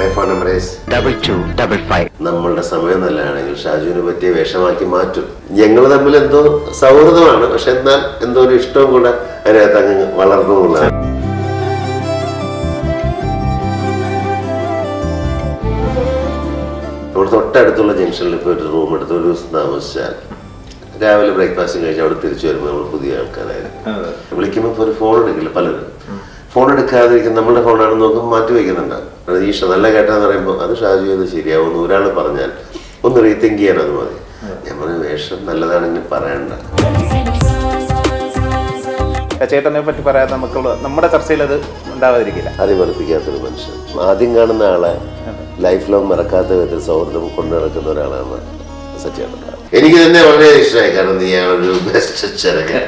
My phone number is double two double five നമ്മളുടെ സമയം നല്ലതാണെങ്കിൽ ഷാജുവിനെ പറ്റിയ വേഷമാക്കി മാറ്റും ഞങ്ങൾ തമ്മിൽ എന്തോ സൗഹൃദമാണ് പക്ഷെ എന്നാൽ എന്തോ ഒരു ഇഷ്ടവും കൂടെ അതിനകത്ത് അങ്ങ് വളർന്നു എന്നുള്ളതാണ് ഇവിടെ തൊട്ടടുത്തുള്ള ജംഗ്ഷനിൽ പോയിട്ട് റൂം എടുത്ത് ഒരു ദിവസം താമസിച്ചാൽ രാവിലെ ബ്രേക്ക്ഫാസ്റ്റ് കഴിച്ച് അവിടെ തിരിച്ചു വരുമ്പോൾ നമ്മൾ പുതിയ ആൾക്കാരായിരുന്നു വിളിക്കുമ്പോൾ ഒരു ഫോൺ എടുക്കില്ല പലരും ഫോൺ എടുക്കാതിരിക്കും നമ്മുടെ ഫോണാണെന്ന് നോക്കുമ്പോൾ മാറ്റി വയ്ക്കുന്നുണ്ടാവും ഈഷ നല്ല കേട്ടാന്ന് പറയുമ്പോൾ അത് ഷാജു ചെയ്ത് ശരിയാവുമെന്ന് ഒരാൾ പറഞ്ഞാൽ ഒന്ന് റീതിങ്ക് ചെയ്യാൻ അത് മതി ഞാൻ പറഞ്ഞു വേഷം നല്ലതാണെങ്കിൽ പറയണ്ട ചേട്ടനെ പറ്റി പറയാതെ നമുക്കുള്ള നമ്മുടെ ചർച്ചയിൽ അത് ഉണ്ടാവാതിരിക്കില്ല അറിവറിപ്പിക്കാത്തൊരു മനുഷ്യൻ ആദ്യം കാണുന്ന ആളെ ലൈഫ് ലോങ് മറക്കാത്ത വിധത്തിൽ സൗഹൃദം കൊണ്ടു നടക്കുന്ന ഒരാളാണ് സത്യേട്ടൻ എനിക്ക് തന്നെ വളരെ ഇഷ്ടമായി കാരണം നീ ഒരു ബെസ്റ്റ് ചെറുക്കൻ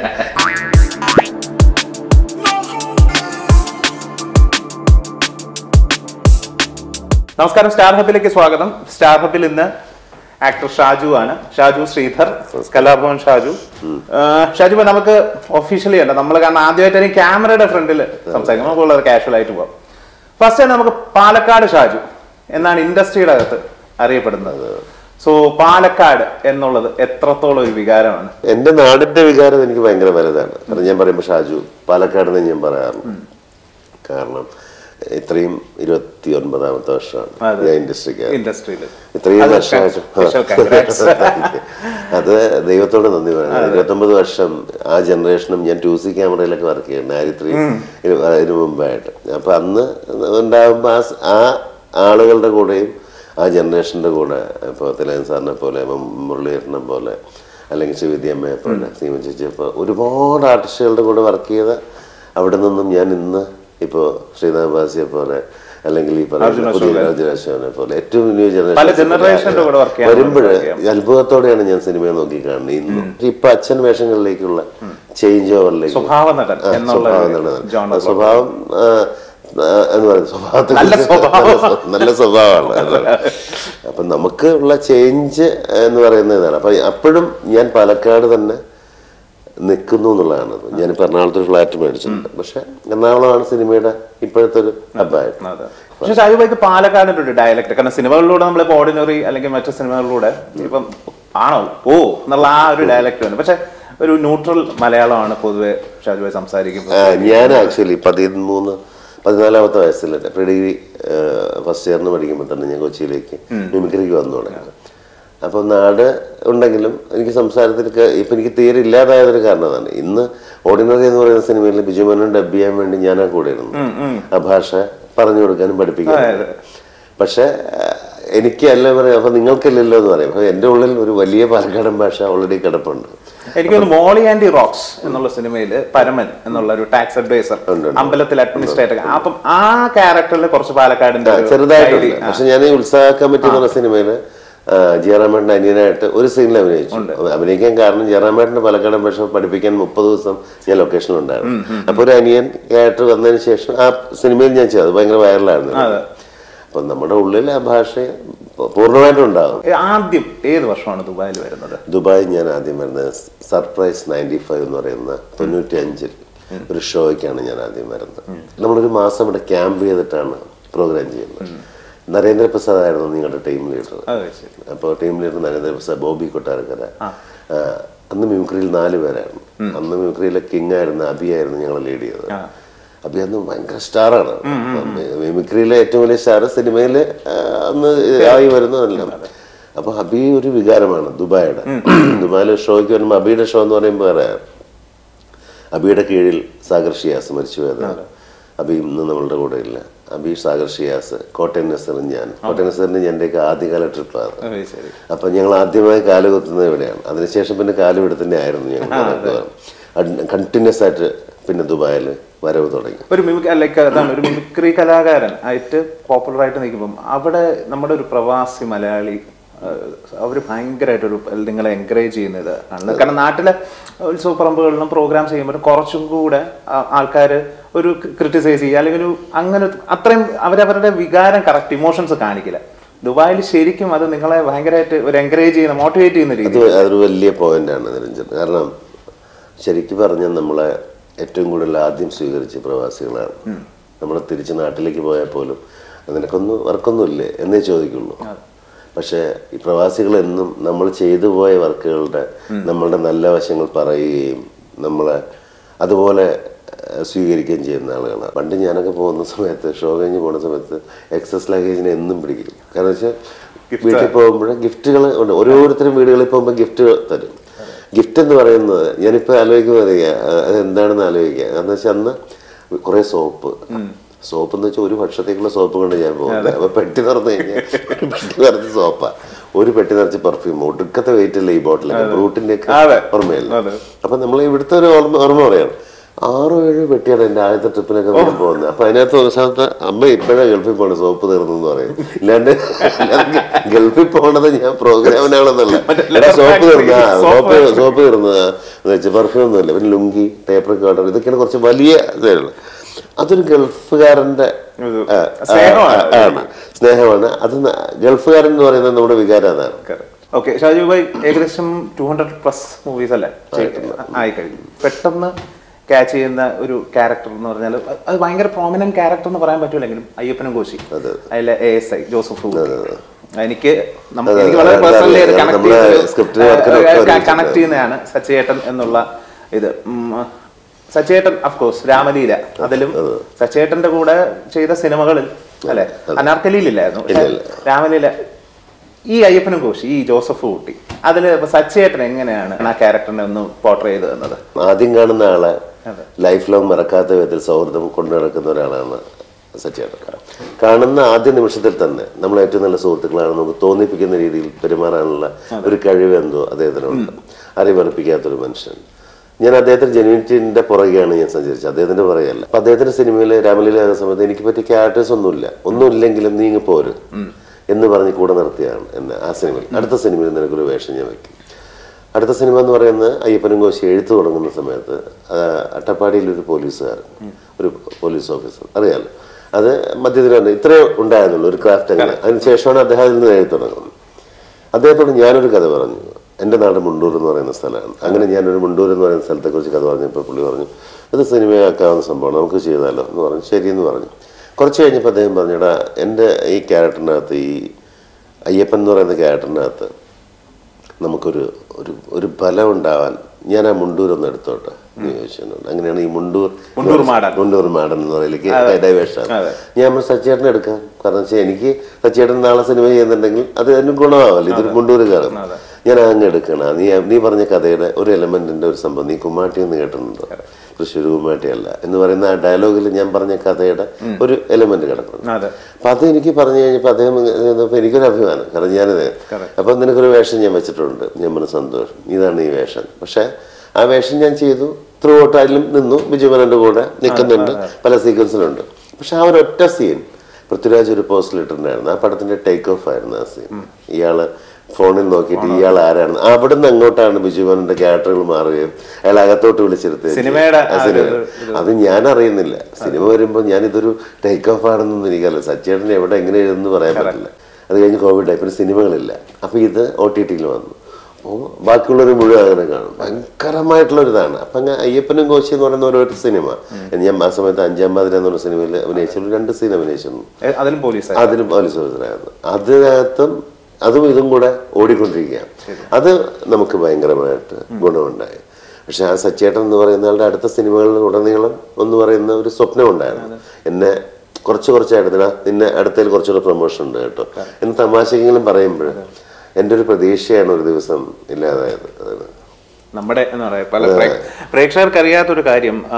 നമസ്കാരം സ്റ്റാർ ഹബിലേക്ക് സ്വാഗതം സ്റ്റാർ ഹബിൽ ഇന്ന് ആക്ടർ ഷാജു ആണ് ഷാജു ശ്രീധർ കലാഭവൻ ഷാജു ആ, ഷാജു ഇപ്പൊ നമുക്ക് ഒഫീഷ്യലി അല്ല നമ്മൾ കാരണം ആദ്യമായിട്ട് ക്യാമറയുടെ ഫ്രണ്ടിൽ സംസാരിക്കും നമുക്ക് വളരെ കാഷ്വൽ ആയിട്ട് പോകാം ഫസ്റ്റ് നമുക്ക് പാലക്കാട് ഷാജു എന്നാണ് ഇൻഡസ്ട്രിയുടെ അകത്ത് അറിയപ്പെടുന്നത് സോ പാലക്കാട് എന്നുള്ളത് എത്രത്തോളം ഒരു വികാരമാണ് എന്റെ നാടിന്റെ വികാരം എനിക്ക് ഭയങ്കര വലുതാണ് കാരണം ഞാൻ പറയുമ്പോൾ ഷാജു പാലക്കാട് നിന്ന് ഞാൻ പറയാറുണ്ട് കാരണം ഇത്രയും ഇരുപത്തി ഒൻപതാമത്തെ വർഷമാണ് അതെ. ഞാൻ ഇൻഡസ്ട്രിക്ക് ഇൻഡസ്ട്രിയിൽ ഇത്രയും അത് വർഷമായിട്ട് special congrats. അത് ദൈവത്തോട് നന്ദി പറയണം ഇരുപത്തൊമ്പത് വർഷം ആ ജനറേഷനും ഞാൻ ടു സി ക്യാമറയിലൊക്കെ വർക്ക് ചെയ്യുന്നത് ആയിരത്തി അതിന് മുമ്പായിട്ട് അപ്പൊ അന്ന് ഉണ്ടാകുമ്പോൾ ആ സ്- ആ ആളുകളുടെ കൂടെയും ആ ജനറേഷന്റെ കൂടെ ഇപ്പോൾ തിലകൻ സാറിനെ പോലെ മു- മുരളീധരനെ പോലെ അല്ലെങ്കിൽ ശ്രീവിദ്യമ്മയെ പോലെ സീമൻ ചേച്ചിയെ പോലെ ഒരുപാട് ആർട്ടിസ്റ്റുകളുടെ കൂടെ വർക്ക് ചെയ്ത അവിടെ നിന്നും ഞാൻ ഇന്ന് ഇപ്പോൾ ശ്രീനാഥ് ബാസിയെ പോലെ അല്ലെങ്കിൽ ഈ പറയുന്ന പുതിയ അർജുന അശോകനെ പോലെ ഏറ്റവും ന്യൂ പല generation-ന്റെ കൂടെ work ചെയ്യാൻ വരുമ്പോൾ work ചെയ്യാം. അത്ഭുതത്തോടെയാണ് ഞാൻ സിനിമയെ നോക്കി കാണുന്നത് ഇന്നും ഇപ്പൊ അച്ഛൻ വേഷങ്ങളിലേക്കുള്ള ചേഞ്ച് ഓവറിലേക്ക് സ്വഭാവ നടൻ എന്നുള്ള ഒരു genre ആ, സ്വഭാവം ആ, ആ, എന്ന് പറയുന്നത് സ്വഭാവത്തെ നല്ല കുറിച്ച് സ്വഭാവം. നല്ല സ്വ- നല്ല സ്വഭാവമാണ് അതാണ്. അപ്പൊ നമുക്ക് ഉള്ള ചേഞ്ച് എന്ന് പറയുന്ന ഇതാണ് അപ്പൊ അപ്പോഴും ഞാൻ പാലക്കാട് തന്നെ നിൽക്കുന്നു എന്നുള്ളതാണ് ഞാനിപ്പോൾ എറണാകുളത്ത് ഒരു ഫ്ലാറ്റ് മേടിച്ചിട്ടുണ്ട് പക്ഷെ എറണാകുളമാണ് സിനിമയുടെ ഇപ്പോഴത്തെ ഒരു ഹബ്ബായിട്ട് അതെ. പക്ഷെ ഷാജുബായിക്ക് പാലക്കാടിന്റെ ഒരു ഡയലക്ട് കാരണം സിനിമകളിലൂടെ നമ്മളിപ്പോ ഓർഡിനറി അല്ലെങ്കിൽ മറ്റു സിനിമകളിലൂടെ ഇപ്പം ആണോ ഓ എന്നുള്ള ആ ഒരു ഡയലക്ട് ഉണ്ട് പക്ഷെ ഒരു ന്യൂട്രൽ മലയാളമാണ് പൊതുവെ ഷാജുബായി സംസാരിക്കുമ്പോൾ ആ, ഞാൻ ആക്ച്വലി പതിമൂന്ന് പതിനാലാമത്തെ വയസ്സിൽ പ്രീ ഡിഗ്രി ഫസ്റ്റ് ഇയറിന് പഠിക്കുമ്പോൾ തന്നെ ഞാൻ കൊച്ചിയിലേക്ക് മിമിക്രിക്ക് വന്നു തുടങ്ങി അപ്പോൾ നാട് ഉണ്ടെങ്കിലും എനിക്ക് സംസാരത്തിൽ ഇപ്പം എനിക്ക് തീരെ ഇല്ലാതായതൊരു കാരണം അതാണ് ഇന്ന് ഓർഡിനറി എന്ന് പറയുന്ന സിനിമയിൽ ബിജുമോനൻ ഡബ് ചെയ്യാൻ വേണ്ടി ഞാനാ കൂടെ ഇരുന്നു ആ ഭാഷ പറഞ്ഞു കൊടുക്കാനും പഠിപ്പിക്കാനും പക്ഷെ ആ, എനിക്ക് അല്ല പറയാം അപ്പൊ നിങ്ങൾക്കില്ലല്ലോ എന്ന് പറയും അപ്പൊ എന്റെ ഉള്ളിൽ ഒരു വലിയ പാലക്കാടൻ ഭാഷ ഓൾറെഡി കിടപ്പുണ്ട് എനിക്ക് തോന്നുന്നു മോളി ആൻഡ് റോക്സ് എന്നുള്ള സിനിമയിൽ പരമൻ എന്നുള്ള ഒരു ടാക്സ് അഡ്വൈസർ അമ്പലത്തിൽ അഡ്മിനിസ്ട്രേറ്റർ അപ്പം ആ ക്യാരക്ടറിൽ കുറച്ച് പാലക്കാടിന്റെ ഒരു ചെറുതായിട്ടുണ്ട് ശൈലി, ആ. പക്ഷെ ഞാൻ ഈ ഉത്സാഹ കമ്മിറ്റി എന്ന് പറഞ്ഞ സിനിമയില് ആ, ജയറാമേട്ടന്റെ അനിയനായിട്ട് ഒരു സീനിൽ അഭിനയിച്ചു അഭിനയിക്കാൻ കാരണം ജയറാമേട്ടന്റെ പാലക്കാടൻ ഭാഷ പഠിപ്പിക്കാൻ മുപ്പത് ദിവസം ഞാൻ ലൊക്കേഷനിൽ ഉണ്ടായിരുന്നു അപ്പൊ ഒരു അനിയൻ ക്യാരക്ടർ വന്നതിന് ശേഷം ആ സിനിമയിൽ ഞാൻ ചെയ്തു അത് ഭയങ്കര വൈറലായിരുന്നു അപ്പൊ നമ്മുടെ ഉള്ളിൽ ആ ഭാഷ പൂർണ്ണമായിട്ടും ഉണ്ടാകും ആദ്യം ഏത് വർഷമാണ് ദുബായിൽ വരുന്നത് ദുബായ് ഞാൻ ആദ്യം വരുന്നത് സർപ്രൈസ് നയൻറ്റി ഫൈവ് എന്ന് പറയുന്ന തൊണ്ണൂറ്റി അഞ്ചിൽ ഒരു ഷോയ്ക്കാണ് ഞാൻ ആദ്യം വരുന്നത് നമ്മളൊരു മാസം ഇവിടെ ക്യാമ്പ് ചെയ്തിട്ടാണ് പ്രോഗ്രാം ചെയ്യുന്നത് നരേന്ദ്രപ്രസാദ് ആയിരുന്നു നിങ്ങളുടെ ടീം ലീഡർ അതെ ശരി അപ്പോൾ ടീം ലീഡർ നരേന്ദ്രപ്രസാദ് ബോബി കൊട്ടാരക്കര ആ, അന്ന് മിമിക്രിയിൽ നാല് പേരായിരുന്നു അന്ന് മിമിക്രിയിലെ കിങ് ആയിരുന്നു അബി ആയിരുന്നു ഞങ്ങൾ ലീഡ് ചെയ്തത് അബി അന്ന് ഭയങ്കര സ്റ്റാറാണ് മിമിക്രിയിലെ ഏറ്റവും വലിയ സ്റ്റാർ സിനിമയിൽ അന്ന് ആയി വരുന്നതെല്ലാം അപ്പൊ അബി ഒരു വികാരമാണ് ദുബായുടെ ദുബായിലെ ഷോയ്ക്ക് വരുമ്പോൾ അബിയുടെ ഷോ എന്ന് പറയുമ്പോൾ വേറെ അബിയുടെ കീഴിൽ സാഗർ ഷിയാസ് മരിച്ചുപോയത് അബി ഇന്ന് നമ്മളുടെ കൂടെ ഇല്ല അബി സാഗർ ഷിയാസ് കോട്ടയം നസറും ഞാൻ കോട്ടയം നസറിന് എൻ്റെയൊക്കെ ആദ്യകാല ട്രിപ്പാണ് അതെ ശരി അപ്പം ഞങ്ങൾ ആദ്യമായി കാല് കുത്തുന്നത് ഇവിടെയാണ് അതിനുശേഷം പിന്നെ കാല് ഇവിടെ തന്നെ ആയിരുന്നു ഞങ്ങൾ കണ്ടിന്യൂസ് ആയിട്ട് പിന്നെ ദുബായിൽ വരവ് തുടങ്ങി ഒരു മിമിക് ലൈക്ക് അതാണ് ഒരു മിമിക്രി കലാകാരൻ ആയിട്ട് പോപ്പുലർ ആയിട്ട് നിൽക്കുമ്പം അവിടെ നമ്മുടെ ഒരു പ്രവാസി മലയാളി അവർ ഭയങ്കരമായിട്ട് ഒരു നിങ്ങളെ എൻകറേജ് ചെയ്യുന്നത് ആണ് കാരണം നാട്ടിലെ ഉത്സവ പറമ്പുകളിലും പ്രോഗ്രാം ചെയ്യുമ്പോൾ കുറച്ചും കൂടെ ആൾക്കാർ ഒരു ക്രിട്ടിസൈസ് ചെയ്യുക അല്ലെങ്കിൽ ഒരു അങ്ങനെ അത്രയും അവരവരുടെ വികാരം കറക്റ്റ് ഇമോഷൻസ് കാണിക്കില്ല ദുബായിൽ ശരിക്കും അത് നിങ്ങളെ ഭയങ്കരമായിട്ട് ഒരു എൻകറേജ് ചെയ്യുന്ന മോട്ടിവേറ്റ് ചെയ്യുന്ന അത് രീതി അതൊരു വലിയ പോയിന്റാണ് നിരഞ്ജൻ കാരണം ശരിക്കും പറഞ്ഞാൽ നമ്മളെ ഏറ്റവും കൂടുതൽ ആദ്യം സ്വീകരിച്ച പ്രവാസികളാണ് നമ്മൾ തിരിച്ച് നാട്ടിലേക്ക് പോയാൽ പോലും നിനക്കൊന്നും വർക്കൊന്നും ഇല്ലേ എന്നേ ചോദിക്കുള്ളൂ പക്ഷേ ഈ പ്രവാസികൾ എന്നും നമ്മൾ ചെയ്തു പോയ വർക്കുകളുടെ നമ്മളുടെ നല്ല വശങ്ങൾ പറയുകയും നമ്മളെ അതുപോലെ ഏഹ്, സ്വീകരിക്കുകയും ചെയ്യുന്ന ആളുകളാണ് പണ്ട് ഞാനൊക്കെ പോകുന്ന സമയത്ത് ഷോ കഴിഞ്ഞ് പോകുന്ന സമയത്ത് എക്സസ് ലഗേജിനെ എന്നും പിടിക്കും കാരണം വെച്ചാൽ വീട്ടിൽ പോകുമ്പോൾ ഗിഫ്റ്റുകൾ ഉണ്ട് ഓരോരുത്തരും വീടുകളിൽ പോകുമ്പോൾ ഗിഫ്റ്റ് തരും ഗിഫ്റ്റ് എന്ന് പറയുന്നത് ഞാനിപ്പോൾ ആലോചിക്കുമ്പോൾ അറിയാം അത് എന്താണെന്ന് ആലോചിക്കുക എന്ന് വെച്ചാൽ അന്ന് കുറേ സോപ്പ് സോപ്പ് എന്ന് വെച്ചാൽ ഒരു വർഷത്തേക്കുള്ള സോപ്പ് കൊണ്ട് ഞാൻ പോകുന്നത് അപ്പൊ പെട്ടി തുറന്നു കഴിഞ്ഞാൽ ഒരു പെട്ടി നിറച്ച് സോപ്പാ ഒരു പെട്ടി നിറച്ച് പെർഫ്യൂം ഒടുക്കത്തെ വെയിറ്റ് അല്ലേ ഈ ബോട്ടിലൊക്കെ ബ്രൂട്ടിന്റെ ഒക്കെ അതെ. ഓർമ്മയില്ല അതെ. അപ്പൊ നമ്മൾ ഇവിടുത്തെ ഒരു ഓർമ്മ ഓർമ്മ പറയാണ് ആറോ ഏഴോ പെട്ടിയാണ് എന്റെ ആദ്യത്തെ ട്രിപ്പിനൊക്കെ ഞാൻ പോകുന്നത് അപ്പൊ അതിനകത്ത് ഒരു സ്ഥലത്ത് അമ്മ ഇപ്പോഴാണ് ഗൾഫിൽ പോകണം സോപ്പ് തീർന്നു എന്ന് പറയും ഇല്ലാണ്ട് ഇല്ലാണ്ട് ഗൾഫിൽ പോകണത് ഞാൻ പ്രോഗ്രാമിനാണെന്നല്ല എടാ സോപ്പ് തീർന്ന സോപ്പ് സോപ്പ് തീർന്ന പെർഫ്യൂം ഒന്നുമില്ല പിന്നെ ലുങ്കി ടേപ്പ് റെക്കോർഡർ ഇതൊക്കെയാണ് കുറച്ച് വലിയ ഇതാണ് അതൊരു ഗൾഫുകാരന്റെ ഒരു ആ, സ്നേഹമാണ് ആ, ആണ് സ്നേഹമാണ് അത് ന- ഗൾഫുകാരൻ എന്ന് പറയുന്നത് നമ്മുടെ വികാരം അതാണ് ഓക്കെ ഷാജു ഭായ് ഏകദേശം ടു ഹൺഡ്രഡ് പ്ലസ് മൂവീസ് അല്ലേ ആയി കഴിഞ്ഞു പെട്ടെന്ന് ക്യാച്ച് ചെയ്യുന്ന ഒരു ക്യാരക്ടർ എന്ന് പറഞ്ഞാൽ അത് ഭയങ്കര പ്രോമിനന്റ് ക്യാരക്ടർ എന്ന് പറയാൻ പറ്റൂലെങ്കിലും അയ്യപ്പനും കോശി അതിലെ A S I Joseph Ruby. എനിക്ക് നമ്മ- അതെ, എനിക്ക് വളരെ അതെ, പേഴ്സണലി അതെ, കണക്ട് നമ്മളെ script work-നൊക്കെ ഒരുമിച്ചിട്ട്. കണക്ട് ചെയ്യുന്നതാണ് സച്ചേട്ടൻ എന്നുള്ള ഇത് ഉം, സച്ചേട്ടൻ അഫ്കോഴ്സ് രാമലീല അതിലും സച്ചേട്ടന്റെ കൂടെ ചെയ്ത സിനിമകളിൽ അല്ലെ അനാർക്കലിയിലില്ലായിരുന്നു പക്ഷെ രാമലീല ഈ അയ്യപ്പനും കോശി ഈ ജോസഫ് കുട്ടി അതിൽ സച്ചേട്ടൻ എങ്ങനെയാണ് ആ ക്യാരക്ടറിനെ ഒന്ന് പോർട്രേ ചെയ്ത് തന്നത് ആദ്യം കാണുന്ന ആളെ അതെ. ലൈഫ് ലോങ് മറക്കാത്ത വിധത്തിൽ സൗഹൃദം കൊണ്ടു നടക്കുന്ന ഒരാളാണ് സച്ചേട്ടൻ കാണുന്ന ആദ്യ നിമിഷത്തിൽ തന്നെ നമ്മൾ ഏറ്റവും നല്ല സുഹൃത്തുക്കളാണ് നമുക്ക് തോന്നിപ്പിക്കുന്ന രീതിയിൽ പെരുമാറാനുള്ള ഒരു കഴിവ് എന്തോ അദ്ദേഹത്തിനുണ്ട് അറിവറിപ്പിക്കാത്തൊരു മനുഷ്യൻ ഞാൻ അദ്ദേഹത്തിന്റെ ജെന്യൂനിറ്റിന്റെ പുറകെയാണ് ഞാൻ സഞ്ചരിച്ചത് അദ്ദേഹത്തിന്റെ പുറകെയല്ല അപ്പൊ അദ്ദേഹത്തിന്റെ സിനിമയിൽ രാമലീല എന്ന സമയത്ത് എനിക്ക് പറ്റിയ ക്യാരക്ടേഴ്സ് ഒന്നുമില്ല ഒന്നുമില്ലെങ്കിലും നീ ഇങ്ങ് പോര് എന്ന് പറഞ്ഞ് കൂടെ നിർത്തിയാണ് എന്നെ ആ സിനിമയിൽ അടുത്ത സിനിമയിൽ നിനക്കൊരു വേഷം ഞാൻ വെക്കും അടുത്ത സിനിമ എന്ന് പറയുന്നത് അയ്യപ്പനും കോശി എഴുത്ത് തുടങ്ങുന്ന സമയത്ത് ആ, അട്ടപ്പാടിയിൽ ഒരു പോലീസുകാരൻ ഒരു പോലീസ് ഓഫീസർ അറിയാലോ അത് മധ്യത്തിലാണ് ഇത്രേ ഉണ്ടായിരുന്നുള്ളൂ ഒരു ക്രാഫ്റ്റ് അങ്ങനെ അതിനുശേഷമാണ് അദ്ദേഹം അതിൽ നിന്ന് എഴുതി തുടങ്ങുന്നത് അദ്ദേഹത്തോട് ഞാനൊരു കഥ പറഞ്ഞു എൻ്റെ നാട് മുണ്ടൂർ എന്ന് പറയുന്ന സ്ഥലമാണ് അങ്ങനെ ഞാനൊരു മുണ്ടൂർ എന്ന് പറയുന്ന സ്ഥലത്തെക്കുറിച്ച് കഥ പറഞ്ഞപ്പോൾ പുള്ളി പറഞ്ഞു ഇത് സിനിമയാക്കാവുന്ന സംഭവമാണ് നമുക്ക് ചെയ്താലോ എന്ന് പറഞ്ഞു ശരിയെന്ന് പറഞ്ഞു കുറച്ച് കഴിഞ്ഞപ്പോൾ അദ്ദേഹം പറഞ്ഞു എടാ എൻ്റെ ഈ ക്യാരക്ടറിനകത്ത് ഈ അയ്യപ്പൻ എന്ന് പറയുന്ന ക്യാരക്ടറിനകത്ത് നമുക്കൊരു ഒരു ഒരു ബലം ഉണ്ടാവാൻ ഞാൻ ആ മുണ്ടൂർ ഒന്ന് എടുത്തോട്ടെ എന്ന് ചോദിച്ചിട്ടുണ്ട് അങ്ങനെയാണ് ഈ മുണ്ടൂർ മുണ്ടൂർ മാടൻ. മുണ്ടൂർ മാടൻ എന്ന് പറയുന്നത് ഡൈവേഷൻ അതെ. ഞാൻ നമ്മൾ സച്ചേട്ടനെ എടുക്കാം കാരണം വെച്ചാൽ എനിക്ക് സച്ചേട്ടൻ നാളെ സിനിമ ചെയ്യുന്നുണ്ടെങ്കിൽ അത് അതിന് ഗുണമാവല്ലോ ഇതൊരു മുണ്ടൂരുകാരൻ ഞാൻ അങ്ങ് എടുക്കണം നീ നീ പറഞ്ഞ കഥയുടെ ഒരു എലമെന്റിന്റെ ഒരു സംഭവം നീ കുമ്മാട്ടി എന്ന് കേട്ടിട്ടുണ്ടോ തൃശ്ശൂർ കുമ്മാട്ടിയല്ല എന്ന് പറയുന്ന ആ ഡയലോഗിൽ ഞാൻ പറഞ്ഞ കഥയുടെ ഒരു എലമെന്റ് കിടക്കുന്നു അതെ അപ്പൊ അത് എനിക്ക് പറഞ്ഞു കഴിഞ്ഞപ്പോൾ അദ്ദേഹം ചെന്നപ്പോൾ എനിക്കൊരു അഭിമാനം കാരണം ഞാനത് അപ്പൊ നിനക്കൊരു വേഷം ഞാൻ വെച്ചിട്ടുണ്ട് ഞാൻ പറഞ്ഞു സന്തോഷം ഇതാണ് ഈ വേഷം പക്ഷെ ആ വേഷം ഞാൻ ചെയ്തു ത്രൂ ഔട്ട് അതിലും നിന്നു ബിജുമനന്റെ കൂടെ നിൽക്കുന്നുണ്ട് പല സീക്വൻസിലുണ്ട് പക്ഷെ ആ ഒരു ഒറ്റ സീൻ പൃഥ്വിരാജ് ഒരു പോസ്റ്റിൽ ഇട്ടിട്ടുണ്ടായിരുന്നു ആ പടത്തിന്റെ ടേക്ക് ഓഫ് ആയിരുന്നു ആ സീൻ ഇയാള് ഫോണിൽ നോക്കിയിട്ട് ഇയാൾ ആരാണ് അവിടുന്ന് അങ്ങോട്ടാണ് ബിജുമനന്റെ ക്യാരക്ടറുകൾ മാറുകയും അയാൾ അകത്തോട്ട് വിളിച്ചിരുത്തുകയും ചെയ്യും. സിനിമയുടെ ആ ആ സിനിമ. ഒരു- അത് ഞാൻ അറിയുന്നില്ല സിനിമ വരുമ്പോൾ ഞാൻ ഇതൊരു ടേക്ക് ഓഫ് ആണെന്നൊന്നും എനിക്കറിയില്ല സച്ചേട്ടൻ എവിടെ എങ്ങനെ എഴുതുന്നു പറയാൻ പറ്റില്ല അത് കഴിഞ്ഞ് കോവിഡ് ആയി പിന്നെ സിനിമകളില്ല അപ്പൊ ഇത് ഒ ടി ടിയിൽ വന്നു അപ്പോൾ ബാക്കിയുള്ളവർ മുഴുവൻ അങ്ങനെ കാണും ഭയങ്കരമായിട്ടുള്ള ഒരു ഇതാണ് അപ്പൊ അങ്ങനെ അയ്യപ്പനും കോശി എന്ന് പറയുന്ന ഓരോ സിനിമ ഞാൻ ആ സമയത്ത് അഞ്ചാം പാതിര എന്നുള്ള സിനിമയിൽ അഭിനയിച്ചു രണ്ട് സീൻ അഭിനയിച്ചിരുന്നു ഏ, അതിലും പോലീസ് അതിലും പോലീസ് ഓഫീസറായിരുന്നു അതിനകത്തും അതും ഇതും കൂടെ ഓടിക്കൊണ്ടിരിക്കുകയാണ് അത് നമുക്ക് ഭയങ്കരമായിട്ട് ഗുണമുണ്ടായി പക്ഷെ ആ സച്ചേട്ടൻ എന്ന് പറയുന്ന ആളുടെ അടുത്ത സിനിമകളിൽ ഉടനീളം എന്ന് പറയുന്ന ഒരു സ്വപ്നം ഉണ്ടായിരുന്നു എന്നെ കുറച്ച് കുറച്ചായിട്ട് "എടാ, നിന്നെ അടുത്തതിൽ കുറച്ചുകൂടെ പ്രൊമോഷൻ ഉണ്ട് കേട്ടോ എന്ന് തമാശക്കെങ്കിലും പറയുമ്പോൾ എൻ്റെ ഒരു പ്രതീക്ഷയാണ് ഒരു ദിവസം ഇല്ലാതായത് അതാണ് നമ്മുടെ എന്താ പറയാ പല പ്രേ- പ്രേക്ഷകർക്ക് അറിയാത്തൊരു കാര്യം ആ,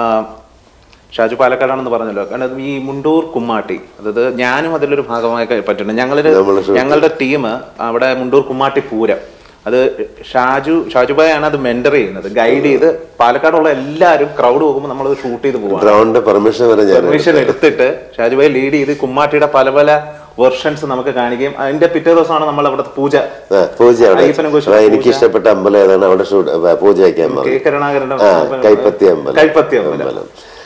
ഷാജു പാലക്കാടാണെന്ന് പറഞ്ഞല്ലോ കാരണം ഈ മുണ്ടൂർ കുമ്മാട്ടി അതായത് ഞാനും അതിലൊരു ഭാഗമായി പറ്റുന്നുണ്ട് ഞങ്ങളൊരു നമ്മള് shoot ഞങ്ങളുടെ ടീം അവിടെ മുണ്ടൂർ കുമ്മാട്ടി പൂരം അത് ഷാജു ഷാജുബായാണ് അത് മെന്റർ ചെയ്യുന്നത് ഗൈഡ് ചെയ്ത് പാലക്കാടുള്ള എല്ലാവരും ക്രൗഡ് പോകുമ്പോൾ നമ്മളത് ഷൂട്ട് ചെയ്ത് പോവാണ് ഡ്രോണിന്റെ പെർമിഷൻ വരെ ഞാൻ പെർമിഷൻ എടുത്തിട്ട് ഷാജുബായി ലീഡ് ചെയ്ത് കുമ്മാട്ടിയുടെ പല പല വെർഷൻസ് നമുക്ക് കാണിക്കുകയും അതിന്റെ പിറ്റേ ദിവസമാണ് നമ്മൾ അവിടുത്തെ പൂജ ആ, പൂജ അവിടെ അയ്യപ്പനെ കുറിച്ച് ആ, എനിക്ക് ഇഷ്ടപ്പെട്ട അമ്പലം ഏതാണ് അവിടെ ഷൂട്ട് പൂജ വയ്ക്കാൻ പറഞ്ഞു കെ കരുണാകരന്റെ ആ കൈപ്പത്തി അമ്പലം കൈപ്പത്തി അമ്പലം. അമ്പലം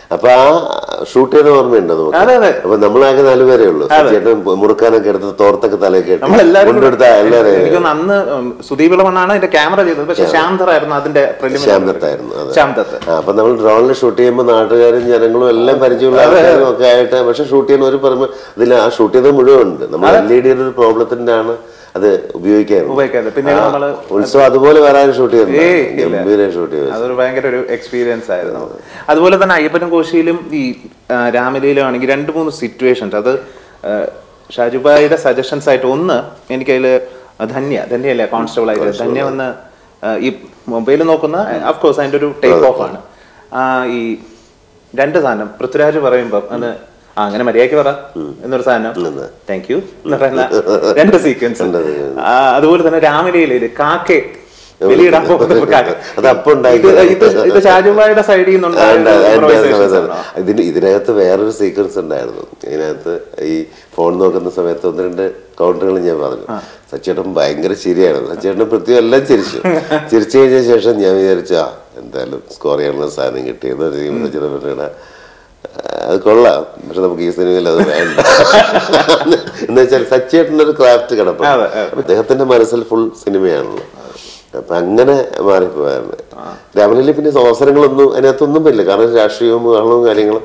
അപ്പൊ ആ ഷൂട്ട് ചെയ്ത ഓർമ്മയുണ്ടോ നമുക്ക് അതെ അതെ അപ്പൊ നമ്മളാകെ നാലുപേരേ ഉള്ളൂ ചേട്ടൻ മുറുക്കാനൊക്കെ എടുത്ത് തോർത്തൊക്കെ തലയൊക്കെ ഇട്ട് നമ്മളെല്ലാവരും കൊണ്ടെടുത്ത എല്ലാവരെയും എനിക്കൊന്ന് അന്ന് ഉം, സുദീപ് ഇളവണ്ണാണ് അതിന്റെ ക്യാമറ ചെയ്തത് പക്ഷെ ശ്യാംധറായിരുന്നു അതിന്റെ preliminary. ശ്യാംദത്തായിരുന്നു അതെ ശ്യാം ദത്ത് ആ, അപ്പൊ നമ്മൾ ഡ്രോണിൽ ഷൂട്ട് ചെയ്യുമ്പോൾ നാട്ടുകാരും ജനങ്ങളും എല്ലാം പരിചയമുള്ള ആൾക്കാരും ഒക്കെ ആയിട്ട് പക്ഷെ ഷൂട്ട് ചെയ്യുന്ന ഒരു പറയുമ്പോൾ ഇതിൽ ആ ഷൂട്ട് ചെയ്തത് മുഴുവൻ ഉണ്ട് നമ്മൾ എൽ ഇ ഡിയുടെ ഒരു പ്രോബ്ലത്തിന്റെ ആണ് അത് ഉപയോഗിക്കാറുണ്ട് ഉപയോഗിക്കാതെ പിന്നെ നമ്മള് ഉത്സവം അതുപോലെ വരാൻ ഷൂട്ട് ഏയ്, ചെയ്യുന്നുണ്ട് ഗംഭീര ഷൂട്ട് ചെയ്തു അതൊരു ഭയങ്കര ഒരു എക്സ്പീരിയൻസ് ആയിരുന്നു അതുപോലെ തന്നെ അയ്യപ്പനും കോശിയിലും ഈ ആ, രാമലീലയും ആണെങ്കിൽ രണ്ട് മൂന്ന് സിറ്റുവേഷൻസ് അത് ആ, ഷാജുബായിയുടെ സജഷൻസ് ആയിട്ട് ഒന്ന് എനിക്കതിൽ ധന്യ ധന്യല്ലേ കോൺസ്റ്റബിൾ ആയിട്ട് ധന്യ വന്ന് ആ, ഈ മൊബൈൽ നോക്കുന്ന അഫ്കോഴ്സ് അതിന്റെ ഒരു ടേക്ക് ഓഫ് ആണ് ആ, ഈ രണ്ട് സാധനം പൃഥ്വിരാജ് പറയുമ്പോൾ അത് ആ അങ്ങനെ മര്യാദയ്ക്ക് പറ എന്നൊരു സാധനം താങ്ക് യു എന്ന് പറയുന്ന രണ്ട് സീക്വൻസ് അതുപോലെ തന്നെ രാമലീലയില് കാക്കെ വെളിയിടാൻ പോകുന്ന കാക്ക അത് അപ്പൊ ഉണ്ടായി ഇത് ഇത് ഇത് ഷാജുബായുടെ സൈഡിൽ നിന്നുണ്ടായ ഇതിന് ഇതിനകത്ത് വേറൊരു സീക്വൻസ് ഉണ്ടായിരുന്നു ഇതിനകത്ത് ഈ ഫോൺ നോക്കുന്ന സമയത്ത് ഒന്ന് രണ്ട് കൗണ്ടറുകൾ ഞാൻ പറഞ്ഞു സച്ചേട്ടൻ ഭയങ്കര ചിരിയായിരുന്നു സച്ചേട്ടൻ പൃഥ്വി എല്ലാം ചിരിച്ചു ചിരിച്ചു കഴിഞ്ഞ ശേഷം ഞാൻ വിചാരിച്ചു ആ എന്തായാലും സ്കോർ ചെയ്യാനുള്ള സാധനം കിട്ടിയെന്ന് പറയുമ്പോൾ സച്ചേട്ടൻ പറഞ്ഞ അത് കൊള്ളാം പക്ഷെ നമുക്ക് ഈ സിനിമയിൽ അത് വേണ്ട എന്ന് വെച്ചാൽ സച്ചേട്ടൻ്റെ ഒരു ക്രാഫ്റ്റ് കിടപ്പുണ്ട് അതെ, അപ്പൊ അദ്ദേഹത്തിന്റെ മനസ്സിൽ ഫുൾ സിനിമയാണല്ലോ അപ്പൊ അങ്ങനെ മാറിപ്പോയാണ് രാമലീല പിന്നെ അവസരങ്ങളൊന്നും അതിനകത്തൊന്നും പറ്റില്ല കാരണം രാഷ്ട്രീയവും ബഹളവും കാര്യങ്ങളും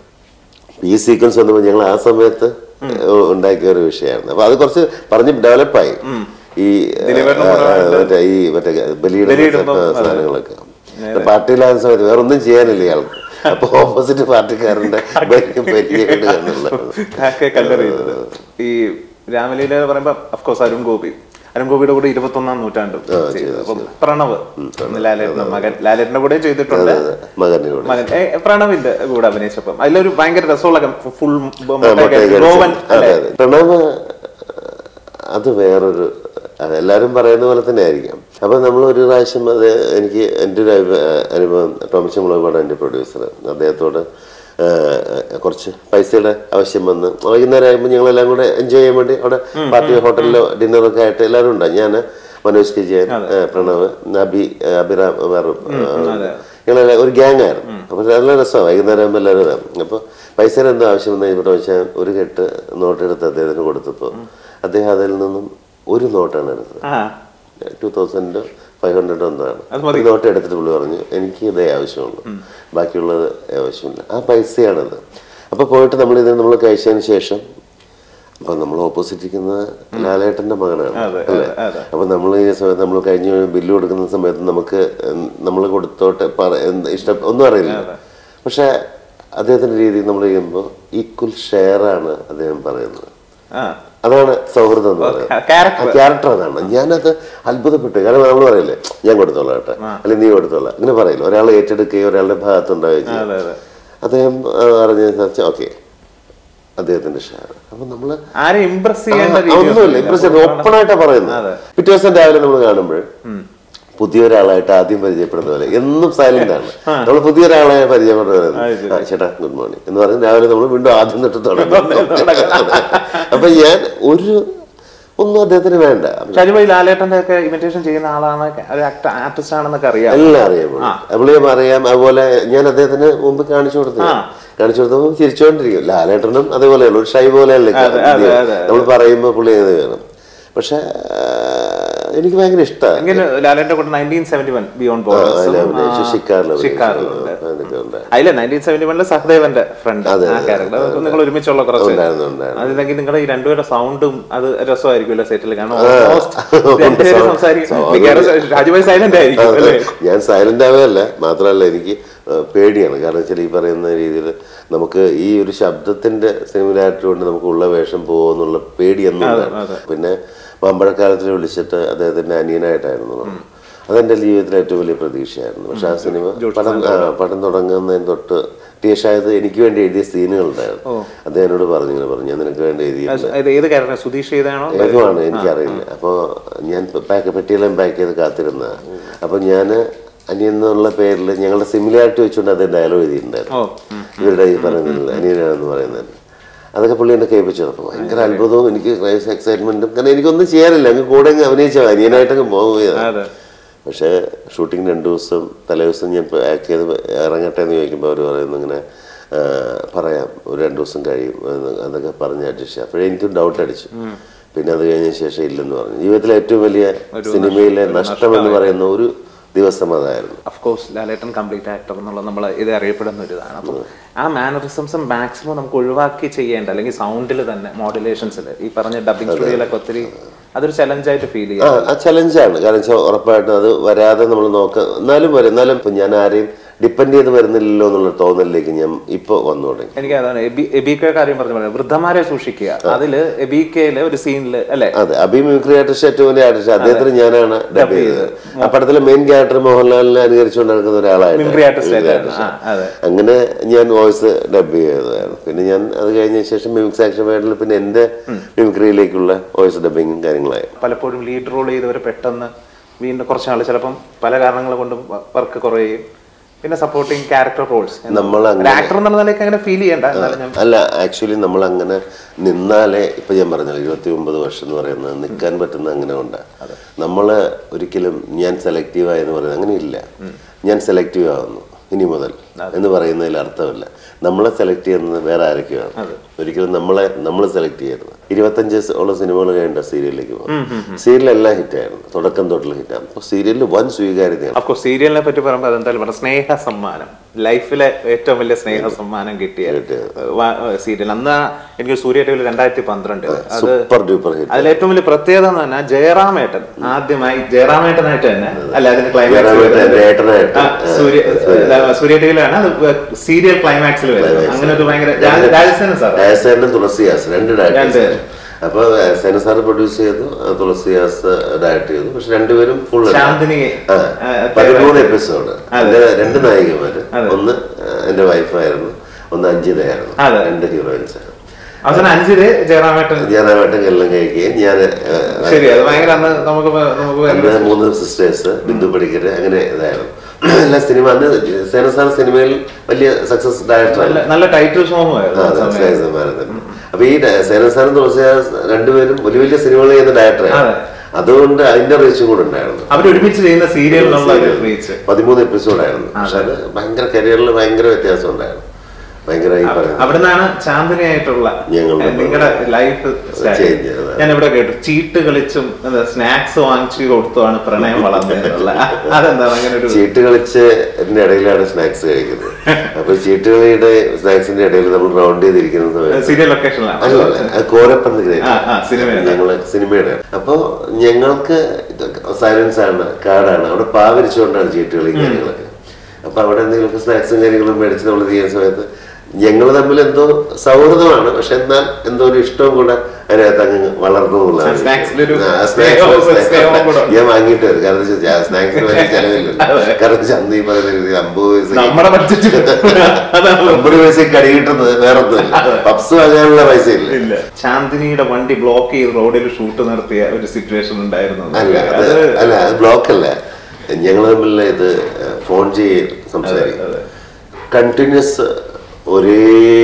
ഈ സീക്വൻസ് വന്നപ്പോൾ ഞങ്ങൾ ആ സമയത്ത് ഉണ്ടാക്കിയ ഒരു വിഷയമായിരുന്നു അപ്പൊ അത് കുറച്ച് പറഞ്ഞ് ഡെവലപ്പായി ഈ ആ, മറ്റേ ഈ മറ്റേ ബലിയുടെ സാധനങ്ങളൊക്കെ പാർട്ടിയിലാകുന്ന സമയത്ത് വേറെ ഒന്നും ചെയ്യാനില്ല ഇയാൾക്ക് അപ്പൊ ഓപ്പോസിറ്റ് പാർട്ടിക്കാരന്റെ വലിയ കാക്കെ കല്ലെറിയുന്നത് ഈ രാമലീല എന്ന് പറയുമ്പോ അഫ്കോഴ്സ് അരുൺ ഗോപി അരുൺ ഗോപിയുടെ കൂടെ ഇരുപത്തൊന്നാം നൂറ്റാണ്ട് ചെയ്തത്. അപ്പം പ്രണവ് ലാലേട്ടൻ മകൻ ലാലേട്ടന്റെ കൂടെ ചെയ്തിട്ടുണ്ട് മകന്റെ കൂടെ മകൻ ഏ, പ്രണവിന്റെ കൂടെ അഭിനയിച്ചപ്പം അതിലൊരു ഭയങ്കര രസമുള്ള ഫുൾ മുട്ടയൊക്കെ ഗോവൻ അടിച്ച്. അതെ, അതെ. പ്രണവ് അത് വേറൊരു അത് എല്ലാവരും പറയുന്ന പോലെ തന്നെ ആയിരിക്കാം അപ്പൊ നമ്മൾ ഒരു പ്രാവശ്യം അത് എനിക്ക് എൻ്റെ ഒരു അഭിപ്രായ- അനുഭവം ടോമിച്ച മുളകുപാട് എൻ്റെ പ്രൊഡ്യൂസർ അദ്ദേഹത്തോട് ആ, കുറച്ച് പൈസയുടെ ആവശ്യം വന്ന് വൈകുന്നേരം ആകുമ്പോൾ ഞങ്ങളെല്ലാം കൂടെ എൻജോയ് ചെയ്യാൻ വേണ്ടി അവിടെ പാർട്ടി ഹോട്ടലിലോ ഡിന്നറൊക്കെ ആയിട്ട് എല്ലാവരും ഉണ്ടായി ഞാൻ മനോജ് കെ ജയൻ ആ, പ്രണവ് അബി അഭിറാം വേറെ ഞങ്ങളെല്ലാം ഒരു ഗ്യാങ് ആയിരുന്നു അപ്പോൾ നല്ല രസമാണ് വൈകുന്നേരം ആകുമ്പോൾ എല്ലാവരും വരാം അപ്പോൾ പൈസയുടെ എന്തോ ആവശ്യം വന്നു കഴിഞ്ഞപ്പോൾ വെച്ചാൽ ഒരു കെട്ട് നോട്ട് എടുത്ത് അദ്ദേഹത്തിന് കൊടുത്തപ്പോൾ അദ്ദേഹം അതിൽ നിന്നും ഒരു നോട്ടാണ് എടുത്തത് ആ ടു തൗസൻഡ് ഫൈവ് ഹൺഡ്രഡ് ഒന്നാണ് അത് മതി. ഒരു നോട്ട് എടുത്തിട്ട് പുള്ളി പറഞ്ഞു എനിക്ക് ഇതേ ആവശ്യമുള്ളൂ ബാക്കിയുള്ളത് ആവശ്യമില്ല ആ പൈസയാണത് അപ്പോൾ പോയിട്ട് നമ്മൾ ഇത് നമ്മൾ കഴിച്ചതിന് ശേഷം അപ്പൊ നമ്മൾ ഓപ്പോസിറ്റ് ഇരിക്കുന്ന ലാലേട്ടന്റെ മകനാണ് അതെ, അല്ലേ അതെ. അപ്പൊ നമ്മൾ ഈ സമയത്ത് നമ്മൾ കഴിഞ്ഞ ബില്ല് കൊടുക്കുന്ന സമയത്ത് നമുക്ക് നമ്മൾ കൊടുത്തോട്ടെ പറ- എന്ത് ഇഷ്ടം ഒന്നും അറിയില്ല പക്ഷെ അദ്ദേഹത്തിന്റെ രീതിയിൽ നമ്മൾ ചെയ്യുമ്പോൾ ഈക്വൽ ഷെയർ ആണ് അദ്ദേഹം പറയുന്നത് ആ അതാണ് സൗഹൃദം എന്ന് പറയുന്നത് ക്യാരക്ടർ ആ ക്യാരക്ടർ അതാണ് ഞാനത് അത്ഭുതപ്പെട്ടു കാരണം നമ്മൾ പറയില്ലേ ഞാൻ കൊടുത്തോളാം കേട്ടോ അല്ലെങ്കിൽ നീ കൊടുത്തോളാം അങ്ങനെ പറയില്ല ഒരാൾ ഏറ്റെടുക്കുകയോ ഒരാളുടെ ഭാഗത്തുണ്ടാവുകയോ ചെയ്യും അതെ അതെ അദ്ദേഹം ആ, പറഞ്ഞ ഓക്കെ അദ്ദേഹത്തിന്റെ ഷെയർ അപ്പൊ നമ്മള് ആരെ ഇംപ്രസ് ചെയ്യേണ്ട ആ, ഒന്നുമില്ല ഇമ്പ്രസ് ഓപ്പൺ ആയിട്ടാ പറയുന്നത് പിറ്റേ ദിവസം രാവിലെ നമ്മൾ കാണുമ്പോൾ പുതിയൊരാളായിട്ട് ആദ്യം പരിചയപ്പെടുന്ന പോലെ എന്നും സൈലന്റ് ആണ് നമ്മൾ പുതിയൊരാളെ പരിചയപ്പെടുന്നത് ആ, ചേട്ടാ ഗുഡ് മോർണിംഗ് എന്ന് പറഞ്ഞ് രാവിലെ നമ്മൾ വീണ്ടും ആദ്യം തൊട്ട് തുടങ്ങും അപ്പൊ ഞാൻ ഒരു ഒന്നും അദ്ദേഹത്തിന് വേണ്ട ഷാജിബായി ലാലേട്ടന്റെ ഒക്കെ ഇമിറ്റേഷൻ ചെയ്യുന്ന ആളാണ് ഒരു ആർട്ടിസ്റ്റ് ആണെന്നൊക്കെ അറിയാം എല്ലാം അറിയാം അവളെയും അറിയാം അതുപോലെ ഞാൻ അദ്ദേഹത്തിന് മുമ്പ് കാണിച്ചു കൊടുത്തു കാണിച്ചു കൊടുത്തപ്പോൾ ചിരിച്ചുകൊണ്ടിരിക്കും ലാലേട്ടനും അതേപോലെയല്ല ഒരു ഷൈ പോലെയല്ലേ നമ്മൾ പറയുമ്പോൾ പുള്ളി അങ്ങനെ വേണം പക്ഷെ ആ, എനിക്ക് ഭയങ്കര ഇഷ്ടമാണ് എങ്ങനെ ലാലേട്ടന്റെ കൂടെ നയൻറ്റീൻ സെവന്റി വൺ ബിയോണ്ട് ബോർഡേഴ്സും ഷിക്കാറിലും അതിലെ നയൻറ്റീൻ സെവന്റി വണ്ണിലെ സഹദേവന്റെ ഫ്രണ്ട് ആ ക്യാരക്ടർ നിങ്ങൾ ഒരുമിച്ചുള്ള കുറച്ച് അതിലെങ്കിൽ നിങ്ങളുടെ ഈ രണ്ടുപേരുടെ സൗണ്ടും അത് രസമായിരിക്കുമല്ലോ സെറ്റിൽ കാരണം almost രണ്ടുപേരും സംസാരിക്കും മിക്കവാറും രാജുഭായി സൈലന്റ് ആയിരിക്കും അല്ലേ ഞാൻ സൈലന്റ് ആവുകയല്ല മാത്രമല്ല എനിക്ക് ആ, പേടിയാണ് കാരണം വെച്ചാൽ ഈ പറയുന്ന രീതിയിൽ നമുക്ക് ഈ ഒരു ശബ്ദത്തിന്റെ സിമിലാരിറ്റി കൊണ്ട് നമുക്ക് ഉള്ള വേഷം പോകുമെന്നുള്ള പേടി എന്നുള്ളതാണ് പിന്നെ മാമ്പഴക്കാലത്തിൽ വിളിച്ചിട്ട് അദ്ദേഹത്തിന്റെ അനിയനായിട്ടായിരുന്നു നമ്മൾ. അതെന്റെ ജീവിതത്തിലെ ഏറ്റവും വലിയ പ്രതീക്ഷയായിരുന്നു പക്ഷെ ആ സിനിമ പടം ആ, പടം തുടങ്ങുന്നതിന് തൊട്ട് ടീഷായത് എനിക്ക് വേണ്ടി എഴുതിയ സീനുകളുണ്ടായിരുന്നു അദ്ദേഹം എന്നോട് പറഞ്ഞു ഇങ്ങനെ പറഞ്ഞു ഞാൻ നിനക്ക് വേണ്ടി എഴുതിയ ഇത് ഏത് ക്യാരക്ടർ സുധീഷ് ചെയ്താണോ ഏതുമാണ് എനിക്കറിയില്ല അപ്പോൾ ഞാൻ പാക്ക് പെട്ടിയെല്ലാം പാക്ക് ചെയ്ത് കാത്തിരുന്ന അപ്പോൾ ഞാൻ അനിയൻ എന്നുള്ള പേരിൽ ഞങ്ങളുടെ സിമിലാരിറ്റി വെച്ചുകൊണ്ട് അത് ഡയലോഗ് എഴുതിയിട്ടുണ്ടായിരുന്നു ഓ ഇവരുടെ ഈ പറയുന്നത് അനിയനാണെന്ന് പറയുന്നത് അതൊക്കെ പുള്ളി എന്നെ കേൾപ്പിച്ചു അപ്പോൾ ഭയങ്കര അത്ഭുതവും എനിക്ക് എക്സൈറ്റ്മെന്റും കാരണം എനിക്കൊന്നും ചെയ്യാനില്ല അങ്ങ് കൂടെ അങ്ങ് അഭിനയിച്ചാൽ അനിയനായിട്ടങ്ങ് പോവുകയാണ് അതെ പക്ഷേ ഷൂട്ടിംഗ് രണ്ട് ദിവസം തലേ ദിവസം ഞാൻ ആക്ട് ചെയ്ത് ഇറങ്ങട്ടെ എന്ന് ചോദിക്കുമ്പോൾ അവർ പറയുന്നു ഇങ്ങനെ ആ, പറയാം ഒരു രണ്ട് ദിവസം കഴിയും എന്ന് അതൊക്കെ പറഞ്ഞ് അഡ്ജസ്റ്റ് ചെയ്യാം അപ്പോഴേ എനിക്കും ഡൗട്ട് അടിച്ചു പിന്നെ അത് കഴിഞ്ഞ ശേഷം ഇല്ലെന്ന് പറഞ്ഞു ജീവിതത്തിലെ ഏറ്റവും വലിയ സിനിമയിലെ നഷ്ടം എന്ന് പറയുന്ന ഒരു ദിവസം അതായിരുന്നു അഫ്കോഴ്സ് ലാലേട്ടൻ കംപ്ലീറ്റ് ആക്ടർ എന്നുള്ള നമ്മൾ ഇത് അറിയപ്പെടുന്ന ഒരു ഇതാണ് അപ്പോൾ ആ മാനറിസംസും മാക്സിമം നമുക്ക് ഒഴിവാക്കി ചെയ്യേണ്ട അല്ലെങ്കിൽ സൗണ്ടിൽ തന്നെ മോഡുലേഷൻസിൽ ഈ പറഞ്ഞ ഡബിങ് സ്റ്റുഡിയോയിലൊക്കെ ഒത്തിരി അതൊരു ചലഞ്ചായിട്ട് ഫീൽ ആ ചെയ്യാം ആ ചലഞ്ചാണ് കാരണം വെച്ചാൽ ഉറപ്പായിട്ടും അത് വരാതെ നമ്മൾ നോക്ക എന്നാലും വരും എന്നാലും ഇപ്പം ഞാൻ ആരെയും ഡിപ്പെൻഡ് ചെയ്ത് വരുന്നില്ലല്ലോ എന്നുള്ള തോന്നലിലേക്ക് ഞാൻ ഇപ്പോൾ വന്നു തുടങ്ങി എനിക്ക് അതാണ് എബിക്ക കാര്യം പറഞ്ഞു പറയുന്നത് വൃദ്ധന്മാരെ സൂക്ഷിക്കുക അതില് എബിക്കയിലെ ഒരു സീനിൽ അല്ലെ അതെ അഭി മിമിക്രി ആർട്ടിസ്റ്റ് ഏറ്റവും വലിയ ആർട്ടിസ്റ്റ് അദ്ദേഹത്തിന് ഞാനാണ് ഡബ് ചെയ്തത് ആ പടത്തിലെ മെയിൻ ക്യാരക്ടർ മോഹൻലാലിനെ അനുകരിച്ചുകൊണ്ട് നടക്കുന്ന ഒരാളായിട്ട് മിമിക്രി ആർട്ടിസ്റ്റ് ആയിട്ടാണ് ആ അതെ അങ്ങനെ ഞാൻ വോയിസ് ഡബ് ചെയ്തതായിരുന്നു പിന്നെ ഞാൻ അത് കഴിഞ്ഞ ശേഷം മിമിക്സ് ആക്ഷൻ വേർഡിൽ പിന്നെ എൻ്റെ മിമിക്രിയിലേക്കുള്ള വോയിസ് ഡബിങ്ങും കാര്യങ്ങളായി പലപ്പോഴും ലീഡ് റോൾ ചെയ്തവർ പെട്ടെന്ന് വീണ്ടും കുറച്ച് നാൾ ചിലപ്പം പല കാരണങ്ങൾ കൊണ്ടും വർക്ക് കുറയുകയും പിന്നെ സപ്പോർട്ടിങ് ക്യാരക്ടർ റോൾസ് നമ്മൾ ഒരു ആക്ടർ എന്നുള്ള നിലയ്ക്ക് അങ്ങനെ ഫീൽ ചെയ്യണ്ട എന്നാലും ഞാൻ അല്ല ആക്ച്വലി നമ്മൾ അങ്ങനെ നിന്നാലേ ഇപ്പൊ ഞാൻ പറഞ്ഞല്ലോ ഇരുപത്തി ഒമ്പത് വർഷം എന്ന് പറയുന്നത് നിൽക്കാൻ പറ്റുന്ന അങ്ങനെ ഉണ്ട് നമ്മൾ ഒരിക്കലും ഞാൻ സെലക്റ്റീവ് ആയെന്ന് പറയുന്നത് അങ്ങനെ ഇല്ല ഞാൻ സെലക്റ്റീവ് ആവുന്നു ഇനി മുതൽ എന്ന് പറയുന്നതിൽ അർത്ഥമില്ല നമ്മളെ സെലക്ട് ചെയ്യുന്നത് വേറെ ആരൊക്കെയാണ് ഒരിക്കലും നമ്മളെ നമ്മൾ സെലക്ട് ചെയ്യരുത് ഇരുപത്തഞ്ച് ഉള്ള സിനിമകൾ കഴിഞ്ഞ സീരിയലിലേക്ക് പോകും സീരിയലെല്ലാം ഹിറ്റായിരുന്നു തുടക്കം തൊട്ടുള്ള ഹിറ്റാണ് അപ്പോൾ സീരിയലിൽ വൻ സ്വീകാര്യതയാണ് അഫ്കോഴ്സ് സീരിയലിനെ പറ്റി പറയുമ്പോൾ അതെന്തായാലും പറയാം സ്നേഹ സമ്മാനം ലൈഫിലെ ഏറ്റവും വലിയ സ്നേഹ സമ്മാനം കിട്ടിയ സീരിയൽ അന്ന് എനിക്ക് സൂര്യ ടിവിയിൽ രണ്ടായിരത്തി പന്ത്രണ്ട് അത് സൂപ്പർ ഡ്യൂപ്പർ ഹിറ്റ് അതിൽ ഏറ്റവും വലിയ പ്രത്യേകത എന്ന് പറഞ്ഞാൽ ജയറാമേട്ടൻ ആദ്യമായി ജയറാമേട്ടനായിട്ട് തന്നെ അല്ല അതിന് ജയറാമേട്ടൻ എൻ്റെ ക്ലൈമാക്സ് ഏട്ടനായിട്ട് സൂര്യ സൂര്യ ടിവിയിലാണ് അത് സീരിയൽ ക്ലൈമാക്സിൽ വരുന്നത് അങ്ങനെ ഒരു ഭയങ്കര രാജസേന സാർ രാജസേനും തുളസിയാസ് രണ്ട് ഡയറക്ടേഴ്സ് അപ്പൊ സേന സാർ പ്രൊഡ്യൂസ് ചെയ്തു ആ, തുളസിയാസ് ഡയറക്ട് ചെയ്തു പക്ഷെ രണ്ടുപേരും ഫുൾ ശാന്തിനി പതിമൂന്ന് എപ്പിസോഡ് എന്റെ രണ്ട് നായികമാര് ഒന്ന് ആ, എന്റെ വൈഫായിരുന്നു ഒന്ന് അഞ്ജിതയായിരുന്നു അതെ. രണ്ട് ഹീറോയിൻസ് അവസാനം അഞ്ചില് ജയറാമേട്ടൻ ഞാനായിട്ട് എല്ലാം കഴിക്കുകയും ഞാൻ ശരി അത് ഭയങ്കര അന്ന് നമുക്ക് പ- നമുക്ക് ഭയങ്കര- അന്ന് മൂന്ന് സിസ്റ്റേഴ്സ് ബിന്ദു പടിക്കര് അങ്ങനെ ഇതായിരുന്നു എല്ലാ സിനിമ അന്ന് സേന സാർ സിനിമയിൽ വലിയ സക്സസ് ഡയറക്ടർ നല്ല നല്ല ടൈറ്റിൽ സോങ്ങുമായിരുന്നു ആ സമയം. അപ്പൊ ഈ സേന സാറും തുളസിദാസ് രണ്ടുപേരും വലിയ വലിയ സിനിമകൾ ചെയ്യുന്ന ഡയറക്ടറാണ് അതെ. അതുകൊണ്ട് അതിന്റെ റീച്ചും കൂടെ ഉണ്ടായിരുന്നു അവർ ഒരുമിച്ച് ചെയ്യുന്ന സീരിയൽ എന്നുള്ള ഒരു റീച്ച് പതിമൂന്ന് എപ്പിസോഡായിരുന്നു പക്ഷെ അത് ഭയങ്കര കരിയറിൽ ഭയങ്കര വ്യത്യാസം ഉണ്ടായിരുന്നു ഭയങ്കര ഈ പറയുന്നത് അവിടുന്നാണ് ചാന്ദിനിയായിട്ടുള്ള ഞങ്ങളുടെ നിങ്ങളുടെ ലൈഫ് Change ചെയ്തത്. ഞാൻ ഇവിടെ കേട്ടു ചീട്ട് കളിച്ചും സ്നാക്സ് വാങ്ങിച്ചു കൊടുത്തുമാണ് പ്രണയം വളർന്നതെന്നുള്ള അതെന്താണ് അങ്ങനെ ഒരു ചീട്ട് കളിച്ച് ഇതിന്റെ ഇടയിലാണ് സ്നാക്സ് കഴിക്കുന്നത് അപ്പൊ ചീട്ട് കളിയുടെ സ്നാക്സിന്റെ ഇടയിൽ നമ്മൾ റൗണ്ട് ചെയ്തിരിക്കുന്ന സമയത്ത് സീരിയൽ ലൊക്കേഷനിലാണ് അല്ല അല്ല, അത് കോരപ്പന്ത് ഗ്രേഡ് ആ, ആ, സിനിമയുടെ. ഞങ്ങള് സിനിമയുടെ അപ്പൊ ഞങ്ങൾക്ക് സൈലൻസ് ആണ് കാടാണ് അവിടെ പാവരിച്ചുകൊണ്ടാണ് ചീട്ടുകളും കാര്യങ്ങളൊക്കെ അപ്പൊ അവിടെ എന്തെങ്കിലുമൊക്കെ സ്നാക്സും കാര്യങ്ങളും മേടിച്ച് നമ്മൾ ചെയ്യുന്ന സമയത്ത് ഞങ്ങൾ തമ്മിൽ എന്തോ സൗഹൃദമാണ് പക്ഷെ എന്നാൽ എന്തോ ഒരു ഇഷ്ടവും കൂടെ അതിനകത്ത് അങ്ങ് വളർന്നു എന്നുള്ളതാണ്. സ്നാക്സിലൊരു ആ, snacks, സ്നേഹവും snacks. സ്നേഹവും കൂടെ. ഞാൻ വാങ്ങിയിട്ട് വരും കാരണം സ്നാക്സിന് വലിയ ചെലവില്ലല്ലോ കാരണം ചന്ത ഈ പറയുന്ന രീതിയിൽ അമ്പത് പൈസ നമ്മുടെ ബഡ്ജറ്റ് അതാണ് അമ്പത് പൈസ കടി കിട്ടുന്നത് വേറെ ഒന്നുമില്ല പപ്സ് വാങ്ങാനുള്ള പൈസ ഇല്ല ഇല്ല ചാന്ദിനിയുടെ വണ്ടി ബ്ലോക്ക് ചെയ്ത് റോഡിൽ ഷൂട്ട് നടത്തിയ ഒരു സിറ്റുവേഷൻ ഉണ്ടായിരുന്നു അല്ല അത് അല്ല അത് ബ്ലോക്ക് അല്ല ഞങ്ങൾ തമ്മിൽ ഇത് ഫോൺ ചെയ്ത് സംസാരിക്കും കണ്ടിന്യൂസ് ഒരേ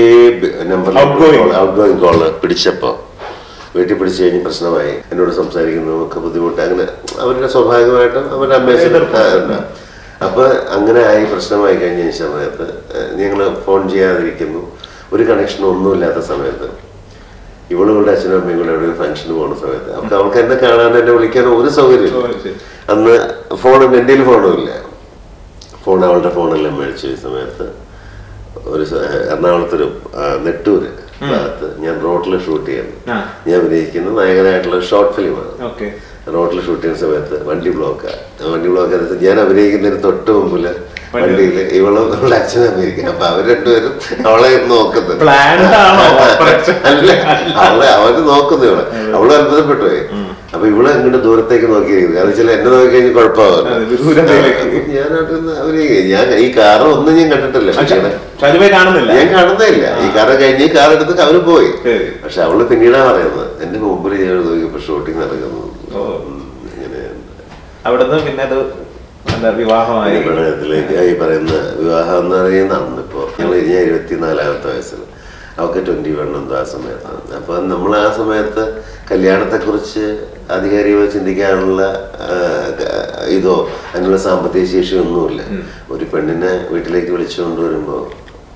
number Outgoing. Outgoing call പിടിച്ചപ്പോ വീട്ടിൽ പിടിച്ചു കഴിഞ്ഞ് പ്രശ്നമായി എന്നോട് സംസാരിക്കുന്നു ഒക്കെ ബുദ്ധിമുട്ട് അങ്ങനെ അവരുടെ സ്വാഭാവികമായിട്ടും അവരുടെ അമ്മേശം അപ്പൊ അങ്ങനെ ആയി പ്രശ്നമായി കഴിഞ്ഞ സമയത്ത് ഞങ്ങൾ ഫോൺ ചെയ്യാതിരിക്കുന്നു ഒരു കണക്ഷനും ഒന്നുമില്ലാത്ത സമയത്ത് ഇവളുകളുടെ അച്ഛനും അമ്മയും കൂടെ എവിടെ ഫംഗ്ഷന് പോകുന്ന സമയത്ത് അപ്പൊ അവൾക്ക് എന്നെ കാണാൻ എന്നെ വിളിക്കാൻ ഒരു സൗകര്യം ഓ, ശരി. അന്ന് ഫോണും എൻ്റെ ഫോണും ഇല്ല ഫോൺ അവളുടെ ഫോണെല്ലാം മേടിച്ചു ഈ സമയത്ത് ഒരു സ- എറണാകുളത്തൊരു ആ, നെട്ടൂര് ഭാഗത്ത് ഞാൻ റോഡിൽ ഷൂട്ട് ചെയ്യുന്നു ആ. ഞാൻ അഭിനയിക്കുന്ന നായകനായിട്ടുള്ള ഷോർട്ട് ഫിലിമാണ് ഓക്കെ റോഡിൽ ഷൂട്ട് ചെയ്യുന്ന സമയത്ത് വണ്ടി ബ്ലോക്കാണ് വണ്ടി ബ്ലോക്ക് ആയിട്ട് ഞാൻ അഭിനയിക്കുന്നതിന് തൊട്ട് മുമ്പില് വണ്ടിയിൽ ഇവളും അവളുടെ അച്ഛനും അഭിനയിക്കുക അപ്പൊ അവർ രണ്ടുപേരും അവളെ നോക്കുന്നത് Planned ആണോ operation? അല്ല അവളെ അവര് നോക്കുന്നു ഇവളെ അവള് അത്ഭുതപ്പെട്ടു പോയി അപ്പൊ ഇവളെ അങ്ങോട്ട് ദൂരത്തേക്ക് നോക്കിയിരിക്കുന്നു കാരണം വെച്ചാൽ എന്നെ നോക്കി കഴിഞ്ഞ് കുഴപ്പമാവില്ല അതെ, വിദൂരതയിലേക്ക്. ഞാനവിടെ അഭിനയിക്കുക ഞാൻ ഈ കാറ് ഒന്നും ഞാൻ കണ്ടിട്ടില്ല പക്ഷേ ഷാജുബായി കാണുന്നില്ല ഞാൻ കാണുന്നേ ഇല്ല ഈ കാറ് കഴിഞ്ഞ് ഈ കാർ എടുത്ത് അവര് പോയി ശരി. പക്ഷെ അവള് പിന്നീടാ പറയുന്നത് എന്റെ മുമ്പിൽ ഞാൻ നോക്കിയപ്പോ ഷൂട്ടിംഗ് നടക്കുന്നു ഓ. ഉം, ഇങ്ങനെ അവിടുന്ന് പിന്നെ അത് എന്താ വിവാഹമായി പ്രണയത്തിലേക്ക് ഈ പറയുന്ന വിവാഹം എന്ന് പറയുന്ന അന്നിപ്പോ ഞങ്ങൾ ഞാൻ ഇരുപത്തിനാലാമത്തെ വയസ്സിൽ അവൾക്ക് ട്വന്റി വൺ എന്തോ ആ സമയത്ത് അപ്പൊ നമ്മൾ ആ സമയത്ത് കല്യാണത്തെക്കുറിച്ച് ആധികാരികമായി ചിന്തിക്കാനുള്ള ആ, ക- ഇതോ അതിനുള്ള സാമ്പത്തിക ശേഷി ഒന്നുമില്ല ഒരു പെണ്ണിനെ വീട്ടിലേക്ക് വിളിച്ചു കൊണ്ടുവരുമ്പോൾ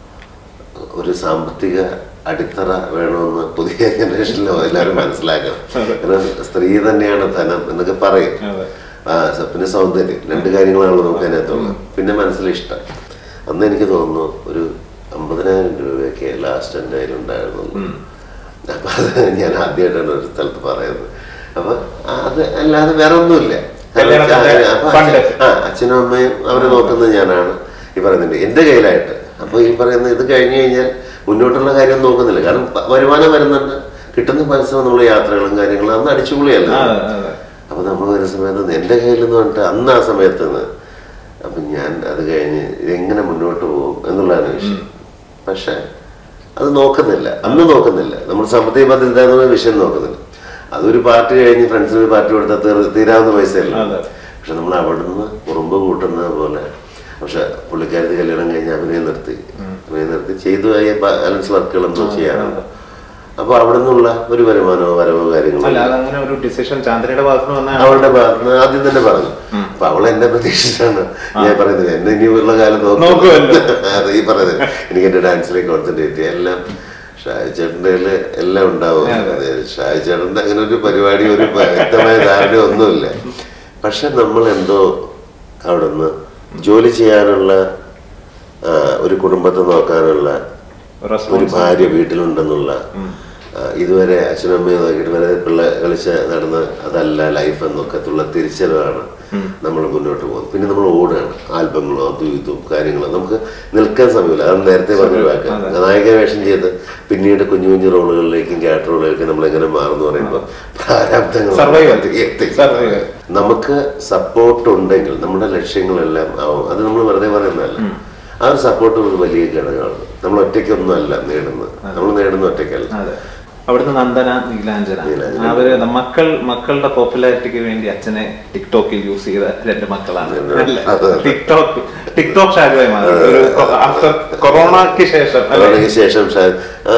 ഒരു സാമ്പത്തിക അടിത്തറ വേണമെന്ന് പുതിയ ജനറേഷനിലോ എല്ലാവരും മനസ്സിലാക്കണം കാരണം സ്ത്രീ തന്നെയാണ് ധനം എന്നൊക്കെ പറയും അതെ. ആ സ- പിന്നെ സൗന്ദര്യം രണ്ട് കാര്യങ്ങളാണല്ലോ നമുക്ക് അതിനകത്തുള്ളത് പിന്നെ മനസ്സിൽ ഇഷ്ടം അന്ന് എനിക്ക് തോന്നുന്നു ഒരു അമ്പതിനായിരം രൂപയൊക്കെ ലാസ്റ്റ് എൻ്റെ കയ്യിലുണ്ടായിരുന്നുള്ളൂ അപ്പൊ അത് ഞാൻ ആദ്യമായിട്ടാണ് ഒരു സ്ഥലത്ത് പറയുന്നത് അപ്പൊ അത് അല്ലാതെ വേറെ ഒന്നുമില്ല കല്യാണത്തിന്റെ അപ്പൊ ഫണ്ട്. അച്ഛൻ- ആ അച്ഛനും അമ്മയും അവരെ നോക്കുന്നത് ഞാനാണ് ഈ പറയുന്നുണ്ട് എന്റെ കയ്യിലായിട്ട് അപ്പൊ ഈ പറയുന്ന ഇത് കഴിഞ്ഞു കഴിഞ്ഞാൽ മുന്നോട്ടുള്ള കാര്യം നോക്കുന്നില്ല കാരണം പ- വരുമാനം വരുന്നുണ്ട് കിട്ടുന്ന പൈസ നമ്മൾ യാത്രകളും കാര്യങ്ങളും അന്ന് അടിച്ചുപൊളിയല്ല അതെ, അതെ. അപ്പൊ നമ്മൾ വരുന്ന സമയത്ത് എന്റെ കയ്യിൽ നിന്ന് പറഞ്ഞിട്ട് അന്ന് ആ സമയത്ത് നിന്ന് അപ്പൊ ഞാൻ അത് കഴിഞ്ഞ് ഇതെങ്ങനെ മുന്നോട്ട് പോകും എന്നുള്ളതാണ് വിഷയം പക്ഷെ അത് നോക്കുന്നില്ല അന്ന് നോക്കുന്നില്ല നമ്മൾ സാമ്പത്തിക ഭദ്രത എന്നുള്ള വിഷയം നോക്കുന്നില്ല അതൊരു പാർട്ടി കഴിഞ്ഞ് ഫ്രണ്ട്സിന് ഒരു പാർട്ടി കൊടുത്താൽ തീർ- തീരാവുന്ന പൈസയല്ല അതെ. പക്ഷെ നമ്മൾ അവിടുന്ന് ഉറുമ്പ് കൂട്ടുന്നത് പോലെ പക്ഷെ പുള്ളിക്കാരത്തി കല്യാണം കഴിഞ്ഞ് അഭിനയം നിർത്തി അഭിനയം നിർത്തി ചെയ്തു പോയ ബാലൻസ് വർക്കുകളൊന്നും ചെയ്യാറുണ്ട് അപ്പൊ അവിടെ നിന്നുള്ള ഒരു വരുമാനമോ വരവോ കാര്യങ്ങളോ അല്ല അതങ്ങനെ ഒരു ഡിസിഷൻ ചാന്ദ്രയുടെ ഭാഗത്ത് നിന്ന് വന്ന അവളുടെ ഭാഗത്ത് നിന്ന് ആദ്യം തന്നെ പറഞ്ഞു അപ്പൊ അവൾ എന്നെ പ്രതീക്ഷിച്ചാണ് ഞാൻ പറയുന്നത് എന്നെ ഇനിയുള്ള കാലം നോക്കും. നോക്കുമല്ലോ. അത് ഈ പറയുന്നത് എനിക്ക് എന്റെ ഡാൻസിലേക്ക് കോൺസെൻട്രേറ്റ് ചെയ്യാം എല്ലാം ഷാജി ചേട്ടൻ്റെ കയ്യില് എല്ലാം ഉണ്ടാവും അതെ, ഷാജി ചേട്ടൻ്റെ അങ്ങനെ ഒരു പരിപാടി ഒരു വ്യക്തമായ ധാരണ ഒന്നുമില്ല പക്ഷെ നമ്മൾ എന്തോ അവിടുന്ന് ജോലി ചെയ്യാനുള്ള ആ, ഒരു കുടുംബത്തെ നോക്കാനുള്ള ഒരു റെസ്പോൺസ് ഭാര്യ വീട്ടിലുണ്ടെന്നുള്ള ആ, ഇതുവരെ അച്ഛനും അമ്മയും നോക്കിയിട്ട് വരെ പിള്ള കളിച്ച് നടന്ന് അതല്ല ലൈഫ് എന്നൊക്കെ ഉള്ള തിരിച്ചറിവാണ് നമ്മൾ മുന്നോട്ട് പോകുന്നത് പിന്നെ നമ്മൾ ഓടുകയാണ് ആൽബങ്ങളോ അതും ഇതും കാര്യങ്ങളോ നമുക്ക് നിൽക്കാൻ സമയമില്ല അത് നേരത്തെ പറഞ്ഞ വാക്ക് നായിക വേഷം ചെയ്ത് പിന്നീട് കുഞ്ഞു കുഞ്ഞു റോളുകളിലേക്കും ക്യാരക്ടർ റോളുകളിലേക്കും നമ്മൾ എങ്ങനെ മാറുന്നു പറയുമ്പോൾ പ്രാരാബ്ദങ്ങൾ Survival. എത്തി. Survival. നമുക്ക് സപ്പോർട്ട് ഉണ്ടെങ്കിൽ നമ്മുടെ ലക്ഷ്യങ്ങളെല്ലാം ആവും അത് നമ്മൾ വെറുതെ പറയുന്നതല്ല ആ ഒരു സപ്പോർട്ട് ഒരു വലിയ ഘടകമാണ് നമ്മൾ ഒറ്റയ്ക്കൊന്നും അല്ല നേടുന്നത് നമ്മൾ നേടുന്ന ഒറ്റയ്ക്കല്ല അതെ അവിടുന്ന് നന്ദന നീലാഞ്ജന നീലാഞ്ജന. അവര് മക്കൾ മക്കളുടെ പോപ്പുലാരിറ്റിക്ക് വേണ്ടി അച്ഛനെ ടിക്ടോക്കിൽ യൂസ് ചെയ്ത രണ്ട് മക്കളാണ് അല്ലേ? അതെ. ടിക്ടോക്ക് ടിക്ടോക്ക് ഷാജുവായി മാറി ഒരു ആഫ്റ്റർ കൊറോണയ്ക്ക് ശേഷം അല്ലെ കൊറോണയ്ക്ക് ശേഷം ഷാ- ആ,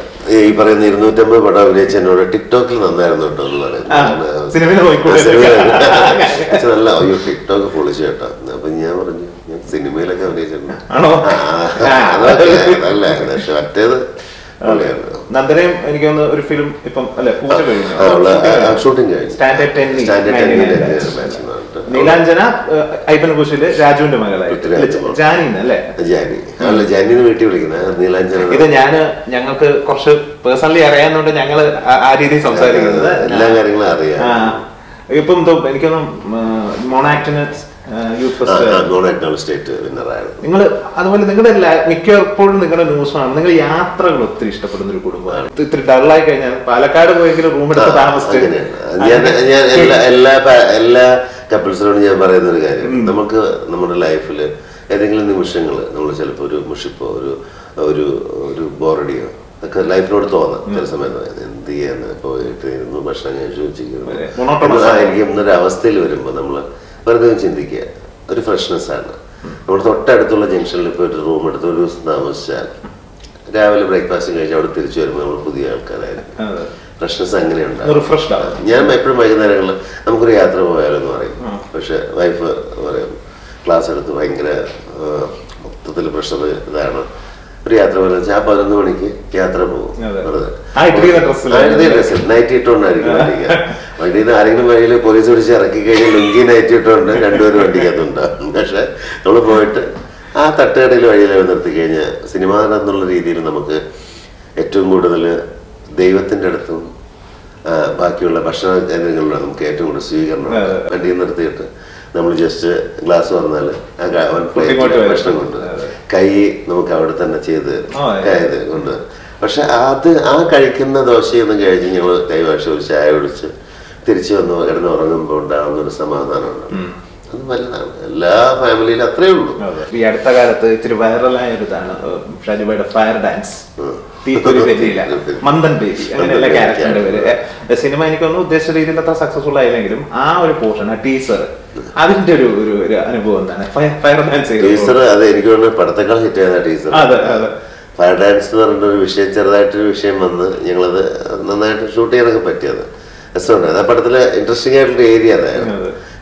ഈ പറയുന്ന ഇരുന്നൂറ്റമ്പത് പടം അഭിനയിച്ച എന്നോട് ടിക്ടോക്കിൽ നന്നായിരുന്നു കേട്ടോ എന്ന് ആ, പറയുന്നത് സിനിമയിൽ പോയിക്കൂടെ? ആ, സിനിമയിൽ. അച്ഛൻ നല്ല അയ്യോ ടിക്ടോക്ക് പൊളിച്ചു കേട്ടോ അപ്പൊ ഞാൻ പറഞ്ഞു ഞാൻ സിനിമയിലൊക്കെ അഭിനയിച്ചിട്ടുണ്ട് ആണോ ആ, അതൊക്കെ അതല്ല പക്ഷെ മറ്റേത് പൊളിയാണ് നന്ദനയും എനിക്ക് തോന്നുന്നു ഒരു ഫിലിം ഇപ്പം അല്ലെ പൂജ കഴിഞ്ഞു ആ, ഉള്ള ഷൂട്ടിംഗ് കഴിഞ്ഞു സ്റ്റാൻഡേർഡ് ടെൻ സ്റ്റാൻഡേർഡ് ടെന്നിലെ മാച്ച് എന്ന് പറഞ്ഞിട്ട് നീലാഞ്ജന ഐപ്പൻ കുശില് രാജുവിന്റെ മകളായിട്ട് പൃഥ്വിരാജ് മോൾ. ജാനിന്ന് അല്ലേ ജാനി അല്ല ജാനിന്ന് വീട്ടിൽ വിളിക്കുന്നത് നീലാഞ്ജന ഇത് ഞാന് ഞങ്ങൾക്ക് കുറച്ച് പേഴ്സണലി അറിയാവുന്നതുകൊണ്ട് ഞങ്ങള് ആ- ആ രീതിയിൽ സംസാരിക്കുന്നത് എല്ലാ കാര്യങ്ങളും അറിയാം ആ. ഇപ്പം എന്തോ എനിക്കൊന്നും മോണാക്ടിന് യൂത്ത് ഫെസ്റ്റ് നോൺ ആക്ടോൾ സ്റ്റേറ്റ് വിന്നറായിരുന്നു നിങ്ങൾ അതുപോലെ നിങ്ങളുടെ എല്ലാ- മിക്കപ്പോഴും നിങ്ങളുടെ ന്യൂസാണ് നിങ്ങൾ യാത്രകൾ ഒത്തിരി ഇഷ്ടപ്പെടുന്ന ഒരു കുടുംബമാണ് ഇത് ഇത്തിരി ഡള്ളായി കഴിഞ്ഞാൽ പാലക്കാട് പോയെങ്കിലും റൂം എടുത്ത് താമസിച്ച് അങ്ങനെയാണ് ഞാൻ ഞാൻ എല്ലാ എല്ലാ പ- എല്ലാ കപ്പിൾസിനോടും ഞാൻ പറയുന്ന ഒരു കാര്യം നമുക്ക് നമ്മുടെ ലൈഫിൽ ഏതെങ്കിലും നിമിഷങ്ങൾ നമ്മൾ ചിലപ്പോൾ ഒരു മുഷിപ്പോ ഒരു ഒരു ഒരു ബോറടിയോ ഒക്കെ ലൈഫിനോട് തോന്നാം ചില സമയത്ത് എന്ത് ചെയ്യാന്ന് പോയിട്ട് ഇരുന്നു ഭക്ഷണം കഴിച്ചു ഉച്ചയ്ക്ക് അതെ. Monotonous ആയിരിക്കും എന്നൊരു അവസ്ഥയിൽ വരുമ്പോൾ നമ്മൾ വെറുതെ ഒന്ന് ചിന്തിക്കുക ഒരു ഫ്രഷ്നെസ് ആണ് നമ്മൾ തൊട്ടടുത്തുള്ള ജംഗ്ഷനിൽ പോയിട്ട് റൂം എടുത്ത് ഒരു ദിവസം താമസിച്ചാൽ രാവിലെ ബ്രേക്ക്ഫാസ്റ്റ് കഴിച്ച് അവിടെ തിരിച്ചു വരുമ്പോൾ നമ്മൾ പുതിയ ആൾക്കാരായിരിക്കും ഫ്രഷ്നെസ് അങ്ങനെയുണ്ടാവും റിഫ്രഷ്ഡ് ആവും ഞാൻ എപ്പോഴും വൈകുന്നേരങ്ങളിൽ നമുക്കൊരു യാത്ര പോയാലെന്ന് പറയും പക്ഷെ വൈഫ് പറയും ക്ലാസ് എടുത്ത് ഭയങ്കര മൊത്തത്തിൽ പ്രഷർ ഇതാണ് ഒരു യാത്ര പോലെ വെച്ചാൽ ആ പതിനൊന്ന് മണിക്ക് യാത്ര പോകും അതെ. വെറുതെ ആ ഇട്ടിരിക്കുന്ന ഡ്രസ്സിൽ ആ, ഇതേ ഡ്രസ്സിൽ നൈറ്റ് ഇട്ടുകൊണ്ടായിരിക്കും വണ്ടിക്ക് വണ്ടിയിൽ നിന്ന് ആരെങ്കിലും വഴിയിൽ പോലീസ് പിടിച്ച് ഇറക്കി കഴിഞ്ഞാൽ ലുങ്കി നൈറ്റ് ഇട്ടുകൊണ്ട് രണ്ടുപേരും വണ്ടിക്കകത്തുണ്ടാവും പക്ഷെ നമ്മൾ പോയിട്ട് ആ തട്ടുകടയിൽ വഴിയിൽ നിർത്തി കഴിഞ്ഞാൽ സിനിമ എന്നുള്ള രീതിയിൽ നമുക്ക് ഏറ്റവും കൂടുതൽ ദൈവത്തിൻ്റെ അടുത്തും ആ, ബാക്കിയുള്ള ഭക്ഷണ കേന്ദ്രങ്ങളിലാണ് നമുക്ക് ഏറ്റവും കൂടുതൽ സ്വീകരണം അതെ. വണ്ടിയിൽ നിർത്തിയിട്ട് നമ്മൾ ജസ്റ്റ് ഗ്ലാസ് വന്നാൽ ആ ക- അവൻ ഇങ്ങോട്ട് പ്ലേറ്റിൽ വരും. ഭക്ഷണം കൊണ്ട് അതെ. കൈ നമുക്ക് അവിടെ തന്നെ ചെയ്ത് തരും. ആ, അതെ. കൈ ഇത് കൊണ്ട് പക്ഷെ അത് ആ കഴിക്കുന്ന ദോശയൊന്നും കഴിച്ച് ഞങ്ങൾ കൈവാശി ഒരു ചായ കുടിച്ച് തിരിച്ചു വന്ന് കിടന്ന് ഉറങ്ങുമ്പോൾ ഉണ്ടാകുന്ന ഒരു സമാധാനമുണ്ട് അത് വലുതാണ് എല്ലാ ഫാമിലിയിലും അത്രേ ഉള്ളൂ ഈ അടുത്ത കാലത്ത് ഇച്ചിരി വൈറലായ ഒരു ഇതാണ് ഷാജുബായുടെ ഫയർ ഡാൻസ് തീപ്പൊരി വെല്ലിയില്ല മന്ദൻ ബേബി അങ്ങനെയുള്ള ക്യാരക്ടറിന്റെ പേര് എ, സിനിമ എനിക്ക് തോന്നുന്നു ഉദ്ദേശിച്ച രീതിയിൽ അത്ര സക്സസ്ഫുൾ ആയില്ലെങ്കിലും ആ ഒരു പോർഷൻ ആ ടീസർ അതിന്റെ ഒരു ഒരു ഒരു അനുഭവം എന്താണ് ഫയർ ഡാൻസ് ടീച്ചർ അത് എനിക്ക് തോന്നുന്നു പടത്തേക്കാൾ ഹിറ്റ് ചെയ്ത ടീച്ചർ അതെ അതെ ഫയർ ഡാൻസ് എന്ന് പറഞ്ഞ ഒരു വിഷയം ചെറുതായിട്ടൊരു വിഷയം വന്ന് ഞങ്ങളത് നന്നായിട്ട് ഷൂട്ട് ചെയ്യാനൊക്കെ പറ്റിയത് രസമുണ്ട് അത് ആ പടത്തിലെ ഇൻട്രസ്റ്റിംഗ് ആയിട്ടുള്ള ഏരിയ അതായിരുന്നു അതെ.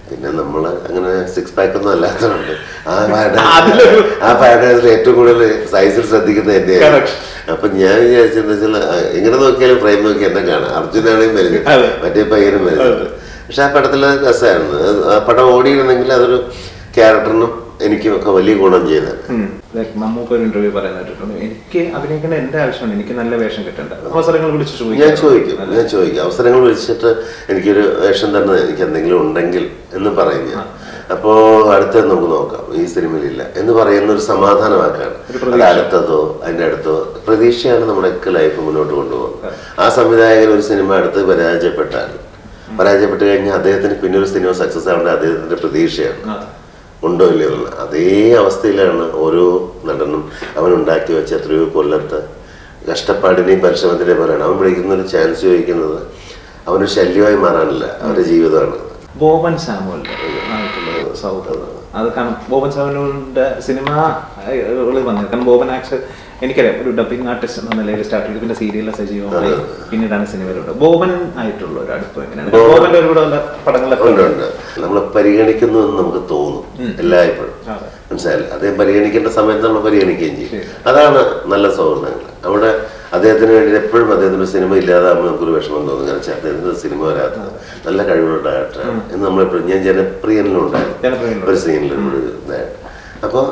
പിന്നെ നമ്മള് അങ്ങനെ സിക്സ് പാക്ക് ഒന്നും അല്ലാത്തതുകൊണ്ട് ആ പാഡേഴ്സ് ആ പാഡേഴ്സിൽ ഏറ്റവും കൂടുതൽ സൈസിൽ ശ്രദ്ധിക്കുന്നത് എന്റെ Correct. അപ്പൊ ഞാൻ വിചാരിച്ചെന്ന് വെച്ചാൽ എങ്ങനെ നോക്കിയാലും ഫ്രെയിം നോക്കി എന്നെ കാണാം അർജുനാണെങ്കിൽ വരുന്നത് അതെ. മറ്റേ പയ്യനും വരുന്നത് പക്ഷെ ആ പടത്തിൽ രസമായിരുന്നു അത് ആ പടം ഓടിയിരുന്നെങ്കിൽ അതൊരു ക്യാരക്ടറിനും എനിക്കും ഒക്കെ വലിയ ഗുണം ചെയ്തത് ലൈക്ക് മമ്മൂക്ക് ഒരു ഇന്റർവ്യൂ പറയുന്ന കേട്ടിട്ടുണ്ട് എനിക്ക് അഭിനയിക്കേണ്ട എന്റെ ആവശ്യമാണ് എനിക്ക് നല്ല വേഷം കിട്ടേണ്ട അവസരങ്ങൾ വിളിച്ചു ഞാൻ ചോദിക്കാം ചോദിക്കും ഞാൻ ചോദിക്കും അവസരങ്ങൾ വിളിച്ചിട്ട് എനിക്കൊരു വേഷം തന്നെ എനിക്ക് എന്തെങ്കിലും ഉണ്ടെങ്കിൽ എന്ന് പറയും ഞാൻ അപ്പോ അടുത്തത് നമുക്ക് നോക്കാം ഈ സിനിമയിലില്ല എന്ന് പറയുന്ന ഒരു സമാധാനമാക്കാണ് അത് അടുത്തതോ അതിന്റെ അടുത്തോ പ്രതീക്ഷയാണ് നമ്മുടെയൊക്കെ ലൈഫ് മുന്നോട്ട് കൊണ്ടുപോകുന്നത് ആ സംവിധായകൻ ഒരു സിനിമ അടുത്ത് പരാജയപ്പെട്ടാൽ പരാജയപ്പെട്ട് കഴിഞ്ഞാൽ അദ്ദേഹത്തിന് പിന്നെ ഒരു സിനിമ സക്സസ് ആവേണ്ട അദ്ദേഹത്തിന്റെ പ്രതീക്ഷയാണ് ആ. ഉണ്ടോ ഇല്ലയോ എന്നുള്ള അതേ അവസ്ഥയിലാണ് ഓരോ നടനും അവൻ ഉണ്ടാക്കി വെച്ച എത്രയോ കൊല്ലത്തെ കഷ്ടപ്പാടിനെയും പരിശ്രമത്തിനെയും പറയണം അവൻ വിളിക്കുന്ന ഒരു ചാൻസ് ചോദിക്കുന്നത് അവനൊരു ശല്യമായി മാറാനില്ല അവന്റെ ജീവിതമാണ് ബോബൻ സാമുവലിന്റെ ആയിട്ടുള്ള ഒരു സൗഹൃദം അത് കാരണം ബോബൻ സാമുവലിന്റെ സിനിമ വന്നത് കാരണം ബോബൻ ആക്ച്വൽ എനിക്കറിയാം ഒരു ഡബിങ് ആർട്ടിസ്റ്റ് എന്ന നിലയിൽ സ്റ്റാർട്ട് ചെയ്തു പിന്നെ സീരിയലിലെ സജീവമായി പിന്നീടാണ് സിനിമയിലുണ്ട് ബോബൻ ആയിട്ടുള്ള ഒരു അടുപ്പം എങ്ങനെയാണ് ബോബന്റെ ഒരുപാട് നല്ല പടങ്ങളൊക്കെ ഉണ്ട് ഉണ്ട് നമ്മൾ പരിഗണിക്കുന്നു എന്ന് നമുക്ക് തോന്നും എല്ലായ്പ്പോഴും അതെ. മനസ്സിലായില്ല അദ്ദേഹം പരിഗണിക്കേണ്ട സമയത്ത് നമ്മൾ പരിഗണിക്കുകയും ചെയ്യും അതാണ് നല്ല സൗഹൃദങ്ങൾ അവിടെ അദ്ദേഹത്തിന് വേണ്ടി എപ്പോഴും അദ്ദേഹത്തിന്റെ സിനിമ ഇല്ലാതാകുമ്പോൾ നമുക്കൊരു വിഷമം തോന്നും കാരണം വെച്ചാൽ അദ്ദേഹത്തിന്റെ സിനിമ വരാത്തത് നല്ല കഴിവുള്ള ഡയറക്ടറാണ് എന്ന് നമ്മളെപ്പോഴും ഞാൻ ജനപ്രിയനിലുണ്ടായിരുന്നു ജനപ്രിയനിലുണ്ട്. ഒരു സീനിൽ ഒരു ഇതായിട്ട് അപ്പോൾ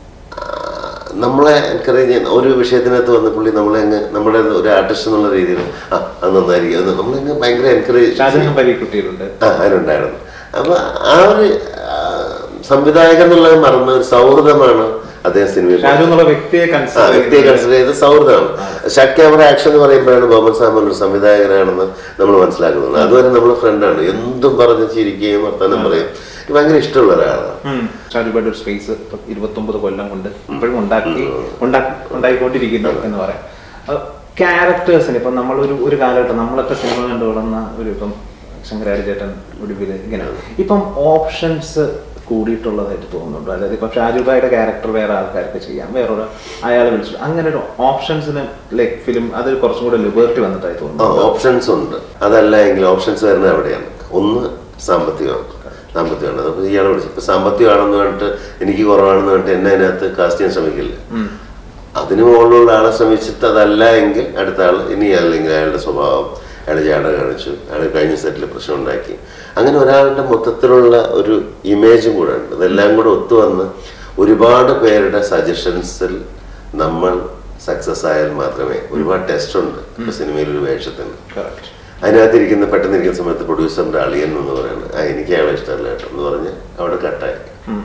നമ്മളെ എൻകറേജ് ചെയ്യുന്ന ഒരു വിഷയത്തിനകത്ത് വന്ന പുള്ളി നമ്മളെ അങ്ങ് നമ്മുടെ ഒരു ആർട്ടിസ്റ്റ് എന്നുള്ള രീതിയിൽ ആ അത് നന്നായിരിക്കും അത് നമ്മളങ്ങ് ഭയങ്കര എൻകറേജ് ഷാജഹാൻ പരീക്കുട്ടിയിലുണ്ട് ആ അതിനുണ്ടായിരുന്നു അപ്പൊ ആ ഒരു ആ, സംവിധായകൻ എന്നുള്ളത് മറന്ന ഒരു സൗഹൃദമാണ് അദ്ദേഹം സിനിമയിൽ ഷാജു എന്നുള്ള വ്യക്തിയെ ആ, കൺസിഡർ വ്യക്തിയെ കൺസിഡർ ചെയ്ത് സൗഹൃദമാണ് ഷട്ട് ക്യാമറ ആക്ഷൻ എന്ന് പറയുമ്പോഴാണ് ബോബൻ സാമൻ ഒരു സംവിധായകനാണെന്ന് നമ്മൾ മനസ്സിലാക്കുന്നത് അതുവരെ നമ്മൾ ഫ്രണ്ടാണ് എന്തും പറഞ്ഞ് ചിരിക്കുകയും വർത്തമാനം പറയും എനിക്ക് ഭയങ്കര ഇഷ്ടമുള്ള ഒരാളാണ് ഷാജുബായിട്ട് ഒരു സ്പേസ് ഇരുപത്തൊമ്പത് കൊല്ലം കൊണ്ട് ഇപ്പോഴും ഉണ്ടാക്കി ഉണ്ടാക്കി ഉണ്ടായിക്കൊണ്ടിരിക്കുന്നു എന്ന് പറയാം ക്യാരക്ടേഴ്സിന് ഇപ്പം നമ്മളൊരു ഒരു കാലഘട്ടം നമ്മളൊക്കെ സിനിമ കണ്ടു വളർന്ന ഒരു ഇപ്പം ശങ്കരാചാര്യ ചേട്ടൻ ഒടുവിൽ ഇങ്ങനെ ഇപ്പം ഓപ്ഷൻസ് കൂടിയിട്ടുള്ളതായിട്ട് തോന്നുന്നുണ്ടോ അതായത് ഇപ്പം ഷാജുബായുടെ ക്യാരക്ടർ വേറെ ആൾക്കാർക്ക് ചെയ്യാം വേറൊരു അയാളെ വിളിച്ചു അങ്ങനെ ഒരു ഓപ്ഷൻസിന് ലൈക്ക് ഫിലിം അത് കുറച്ചും കൂടെ ലിബർട്ടി വന്നിട്ടായി തോന്നുന്നു ഓപ്ഷൻസ് ഉണ്ട് അതല്ല എങ്കിൽ ഓപ്ഷൻസ് വരുന്നത് എവിടെയാണ് ഒന്ന് സാമ്പത്തികമാണ് സാമ്പത്തികമാണ് അപ്പോൾ ഇയാളെ വിളിച്ചു ഇപ്പൊ സാമ്പത്തികമാണെന്ന് പറഞ്ഞിട്ട് എനിക്ക് കുറവാണെന്ന് പറഞ്ഞിട്ട് എന്നെ അതിനകത്ത് കാസ്റ്റ് ചെയ്യാൻ ശ്രമിക്കില്ല അതിന് മുകളിലുള്ള ആളെ ശ്രമിച്ചിട്ട് അതല്ല എങ്കിൽ അടുത്ത ആൾ ഇനി അല്ലെങ്കിൽ അയാളുടെ സ്വഭാവം അയാൾ ജാട കാണിച്ചു അയാൾ കഴിഞ്ഞ സെറ്റിൽ പ്രശ്നം ഉണ്ടാക്കി അങ്ങനെ ഒരാളുടെ മൊത്തത്തിലുള്ള ഒരു ഇമേജും കൂടെ ഉണ്ട് ഇതെല്ലാം കൂടെ ഒത്തുവന്ന് ഒരുപാട് പേരുടെ സജഷൻസിൽ നമ്മൾ സക്സസ് ആയാൽ മാത്രമേ ഒരുപാട് ടെസ്റ്റ് ഉണ്ട് ഇപ്പൊ സിനിമയിൽ ഒരു വേഷത്തിന് കറക്റ്റ് അതിനകത്തിരിക്കുന്ന പെട്ടെന്ന് ഇരിക്കുന്ന സമയത്ത് പ്രൊഡ്യൂസറിന്റെ അളിയൻ എന്ന് പറയുന്നത് ആ എനിക്ക് അയാളെ ഇഷ്ടമല്ല കേട്ടോ എന്ന് പറഞ്ഞ് അവിടെ കട്ടായി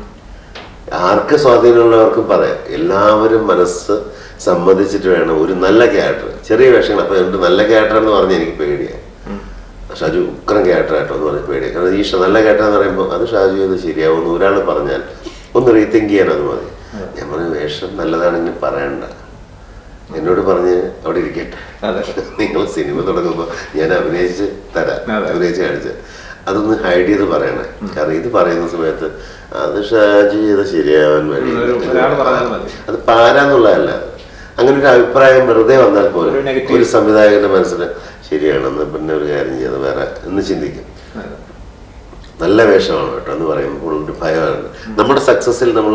ആർക്ക് സ്വാധീനമുള്ളവർക്കും പറയാം എല്ലാവരും മനസ്സ് സമ്മതിച്ചിട്ട് വേണം ഒരു നല്ല ക്യാരക്ടർ ചെറിയ വേഷങ്ങൾ അപ്പൊ എന്നിട്ട് നല്ല ക്യാരക്ടർ എന്ന് പറഞ്ഞ് എനിക്ക് പേടിയായി ഷാജു ഉക്രം ക്യാരക്ടർ ആയിട്ടോ എന്ന് പറഞ്ഞ് പേടിയായി കാരണം ഈ ഷ- നല്ല ക്യാരക്ടർ എന്ന് പറയുമ്പോൾ അത് ഷാജു ഇത് ശരിയാവുമെന്ന് ഒരാൾ പറഞ്ഞാൽ ഒന്ന് റീതിങ്ക് ചെയ്യാൻ അത് മതി ഞാൻ പറഞ്ഞു വേഷം നല്ലതാണെങ്കിൽ പറയണ്ട എന്നോട് പറഞ്ഞ് അവിടെ ഇരിക്കട്ടെ അതെ നിങ്ങൾ സിനിമ തുടങ്ങുമ്പോൾ ഞാൻ അഭിനയിച്ച് തരാം അതെ. അഭിനയിച്ച് കാണിച്ച് അതൊന്ന് ഹൈഡ് ചെയ്ത് പറയണേ കാരണം ഇത് പറയുന്ന സമയത്ത് അത് ഷാജി ചെയ്ത് ശരിയാവാൻ വഴി ഒരു- ഒരാൾ പറഞ്ഞാൽ മതി. അത് പാരാന്നുള്ളതല്ല അങ്ങനെ ഒരു അഭിപ്രായം വെറുതെ വന്നാൽ പോലും ഒരു negative. ഒരു സംവിധായകന്റെ മനസ്സിൽ ശരിയാണെന്ന് പിന്നെ ഒരു കാര്യം ചെയ്ത് വേറെ എന്ന് ചിന്തിക്കും അതെ. നല്ല വേഷമാണ് കേട്ടോ എന്ന് പറയുമ്പോൾ ഒരു ഭയമാണ് നമ്മുടെ സക്സസിൽ നമ്മൾ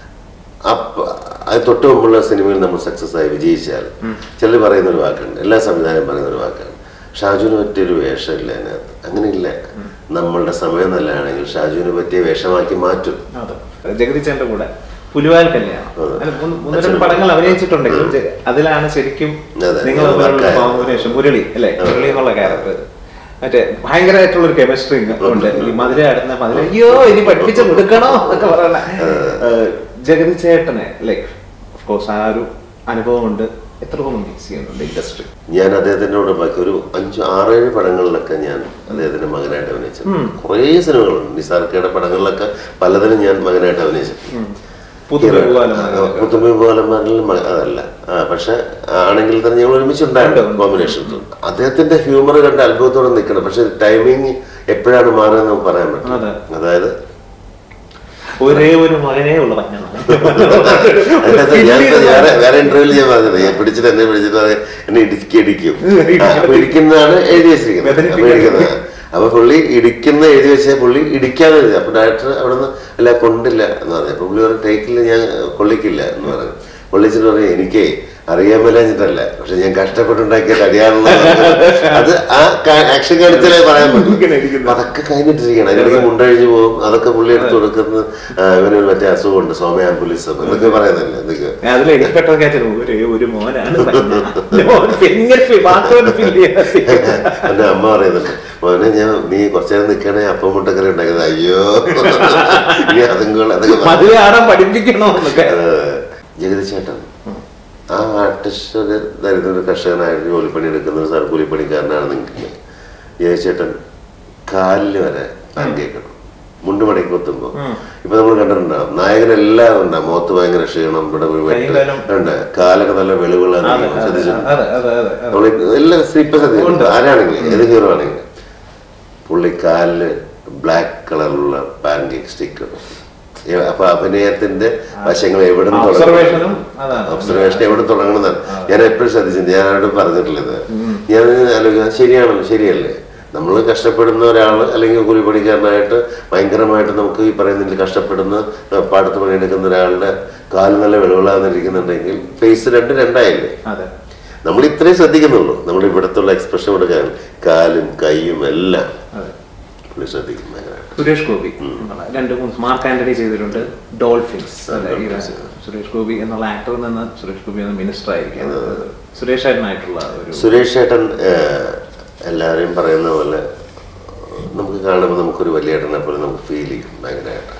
അത് തൊട്ട് മുമ്പുള്ള സിനിമയിൽ നമ്മൾ സക്സസ് ആയി വിജയിച്ചാൽ ചിലർ പറയുന്ന ഒരു വാക്കുണ്ട് എല്ലാ സംവിധാനം പറയുന്ന ഒരു വാക്കാണ് ഷാജുവിന് പറ്റിയൊരു വേഷമില്ല അതിനകത്ത് അങ്ങനെ ഇല്ല നമ്മളുടെ സമയം നല്ലതാണെങ്കിൽ ഷാജുവിന് പറ്റിയ വേഷമാക്കി മാറ്റും അതെ ജഗദീശന്റെ കൂടെ പുലിവാൽ കല്യാണം അതെ. അതിൽ ഒന്ന് ഒന്ന് രണ്ട് പടങ്ങൾ അഭിനയിച്ചിട്ടുണ്ടെങ്കിലും ജ- അതിലാണ് ശരിക്കും അതെ. നിങ്ങൾ വർക്കായത്. കോമ്പിനേഷൻ മുരളി അല്ലേ മുരളി എന്നുള്ള ക്യാരക്ടർ മറ്റേ ഭയങ്കരമായിട്ടുള്ള ഒരു കെമിസ്ട്രി ഉണ്ട് ഈ മധുര അടുന്ന മധുര അയ്യോ ഇനി പഠിപ്പിച്ച് കൊടുക്കണോ എന്നൊക്കെ പറയണ ജഗതി ചേട്ടനെ ലൈക്ക് കോഴ്സ് ആ ഒരു അനുഭവം കൊണ്ട് എത്രത്തോളം മിക്സ് ചെയ്യുന്നുണ്ട് ഇൻഡസ്ട്രി ഞാൻ അദ്ദേഹത്തിനോട് ബാക്കി ഒരു അഞ്ച് ആറേഴ് പടങ്ങളിലൊക്കെ ഞാൻ അദ്ദേഹത്തിന്റെ മകനായിട്ട് അഭിനയിച്ചു കുറേ സിനിമകളുണ്ട് നിസാർക്കയുടെ പടങ്ങളിലൊക്കെ പലതിലും ഞാൻ മകനായിട്ട് അഭിനയിച്ചു പുതുമ പൂവാലന്മാര്. പുതുമപാലന്മാരിൽ അതല്ല ആ, പക്ഷെ ആണെങ്കിൽ തന്നെ ഞങ്ങൾ ഒരുമിച്ചുണ്ടായിരുന്നു കോമ്പിനേഷൻ അദ്ദേഹത്തിന്റെ ഹ്യൂമർ കണ്ട് അത്ഭുതത്തോടെ നിൽക്കണം പക്ഷെ ടൈമിങ് എപ്പോഴാണ് മാറുന്നത് നമുക്ക് പറയാൻ പറ്റും അതെ. അതായത് ഒരേ ഒരു മകനേ ഉള്ള പഞ്ഞാണ് അതിനകത്ത് ഞാൻ വേറെ വേറെ ഇന്റർവ്യൂവിൽ ഞാൻ പറഞ്ഞത് ഞാൻ പിടിച്ചിട്ട് എന്നെ പിടിച്ചിട്ട് അത് എന്നെ ഇടുക്കി ഇടിക്കും ആ, അപ്പൊ ഇടിക്കുന്നതാണ് എഴുതി വെച്ചിരിക്കുന്നത് അപ്പൊ ഇടിക്കുന്നത് അപ്പൊ പുള്ളി ഇടിക്കുന്ന എഴുതി വെച്ചാൽ പുള്ളി ഇടിക്കാതെ എഴുതി അപ്പൊ ഡയറക്ടർ അവിടെ നിന്ന് അല്ല കൊണ്ടില്ല എന്ന് പറഞ്ഞു അപ്പൊ പുള്ളി പറഞ്ഞു ടേക്കില്ല ഞാൻ കൊള്ളിക്കില്ല എന്ന് പറഞ്ഞു കൊള്ളിച്ചിട്ട് പറഞ്ഞു എനിക്കേ അറിയാൻ മേലാഞ്ഞിട്ടല്ല പക്ഷെ ഞാൻ കഷ്ടപ്പെട്ടുണ്ടാക്കിയ തടിയാണെന്ന് അത് ആ ആക്ഷൻ കാണിച്ചാലേ പറയാൻ പറ്റും അപ്പൊ അതൊക്കെ കഴിഞ്ഞിട്ടിരിക്കണം അതിനിടയ്ക്ക് മുണ്ടഴിഞ്ഞു പോകും അതൊക്കെ പുള്ളി എടുത്ത് കൊടുക്കുന്ന ആ, ഇവന് മറ്റേ അസുഖമുണ്ട് സോമയാംബുലിസം എന്നൊക്കെ പറയുന്നില്ല എന്തൊക്കെ അതിൽ എനിക്ക് പെട്ടെന്ന് കേട്ടത് ഒരു ഒരു മോനാണ് തന്നെ. മോൻ ഭയങ്കര വാക്കുകൊണ്ട് feel ചെയ്യാൻ എന്റെ അമ്മ പറയുന്നുണ്ട് മോനെ ഞാൻ നീ കുറച്ചേരം നിൽക്കണേ അപ്പം മുട്ടക്കറി ഉണ്ടാക്കുന്നത് അയ്യോ നീ അതും കൂടെ അതൊക്കെ പറഞ്ഞു. മതിലെ ആടാൻ പഠിപ്പിക്കണോ എന്നൊക്കെ ഏഹ്, ജഗതി ചേട്ടൻ ആ ആർട്ടിസ്റ്റ് ഒരു ദരിദ്ര ഒരു കർഷകനായിട്ട് ജോലിപ്പണി എടുക്കുന്ന ഒരു സാർ കൂലിപ്പണിക്കാരനാണ് നിങ്ങൾക്ക് ജഗതി ചേട്ടൻ കാലിൽ വരെ പാൻ കേൾക്കണം മുണ്ട് മടക്കി കുത്തുമ്പോ ഇപ്പൊ നമ്മൾ കണ്ടിട്ടുണ്ടാവും നായകനെല്ലാം ഉണ്ടാവും മുഖത്ത് ഭയങ്കര ക്ഷീണം ഇവിടെ ഒരു വെട്ട് കൈകാലും. ഉണ്ട് കാലൊക്കെ നല്ല വെളിവുള്ള ശ്രദ്ധിച്ചിട്ടുണ്ട് അതെ അതെ അതെ അതെ നമ്മള് എല്ലാ ഇപ്പൊ ശ്രദ്ധിക്കുന്നുണ്ട് ആരാണെങ്കിലും ഏത് ഹീറോ ആണെങ്കിലും പുള്ളി കാലില് ബ്ലാക്ക് കളറിലുള്ള പാൻകേക്ക് സ്റ്റിക്കർ അപ്പൊ അഭിനയത്തിന്റെ വശങ്ങൾ എവിടെ നിന്ന് Observation-ഉം അതാണ്. ഒബ്സർവേഷൻ എവിടെ തുടങ്ങണമെന്നാണ് ഞാൻ എപ്പോഴും ശ്രദ്ധിച്ചിട്ടുണ്ട് ഞാൻ ആരോടും പറഞ്ഞിട്ടില്ല ഇത് ഞാൻ ആലോചിക്കുക ശരിയാണല്ലോ ശരിയല്ലേ നമ്മൾ കഷ്ടപ്പെടുന്ന ഒരാൾ അല്ലെങ്കിൽ കൂലിപ്പണിക്കാരനായിട്ട് ഭയങ്കരമായിട്ട് നമുക്ക് ഈ പറയുന്നതിൽ കഷ്ടപ്പെടുന്ന ഏഹ്, പാടത്ത് പണിയെടുക്കുന്ന ഒരാളുടെ കാല് നല്ല വെളിവിളാന്നിരിക്കുന്നുണ്ടെങ്കിൽ ഫേസ് രണ്ട് രണ്ടായില്ലേ അതെ നമ്മൾ ഇത്രയും ശ്രദ്ധിക്കുന്നുള്ളൂ നമ്മൾ ഇവിടത്തുള്ള എക്സ്പ്രഷൻ കൊടുക്കാൻ കാലും കൈയും എല്ലാം അതെ പുള്ളി ശ്രദ്ധിക്കും ഭയങ്കരമായിട്ട് സുരേഷ് ഗോപി എന്നുള്ള രണ്ട് മൂന്ന് മാർക്ക് ആന്റണി ചെയ്തിട്ടുണ്ട് ഡോൾഫിൻസ് അല്ലെ ഈ ഒരു സുരേഷ് ഗോപി എന്നുള്ള ആക്ടറിൽ നിന്ന് സുരേഷ് ഗോപി എന്ന മിനിസ്റ്റർ ആയിരിക്കും സുരേഷ് ഏട്ടനായിട്ടുള്ള ഒരു സുരേഷ് ചേട്ടൻ ഏഹ്, എല്ലാവരെയും പറയുന്ന പോലെ നമുക്ക് കാണുമ്പോൾ നമുക്കൊരു വലിയ ഏട്ടനെ പോലെ നമുക്ക് ഫീൽ ചെയ്യും ഭയങ്കരമായിട്ട്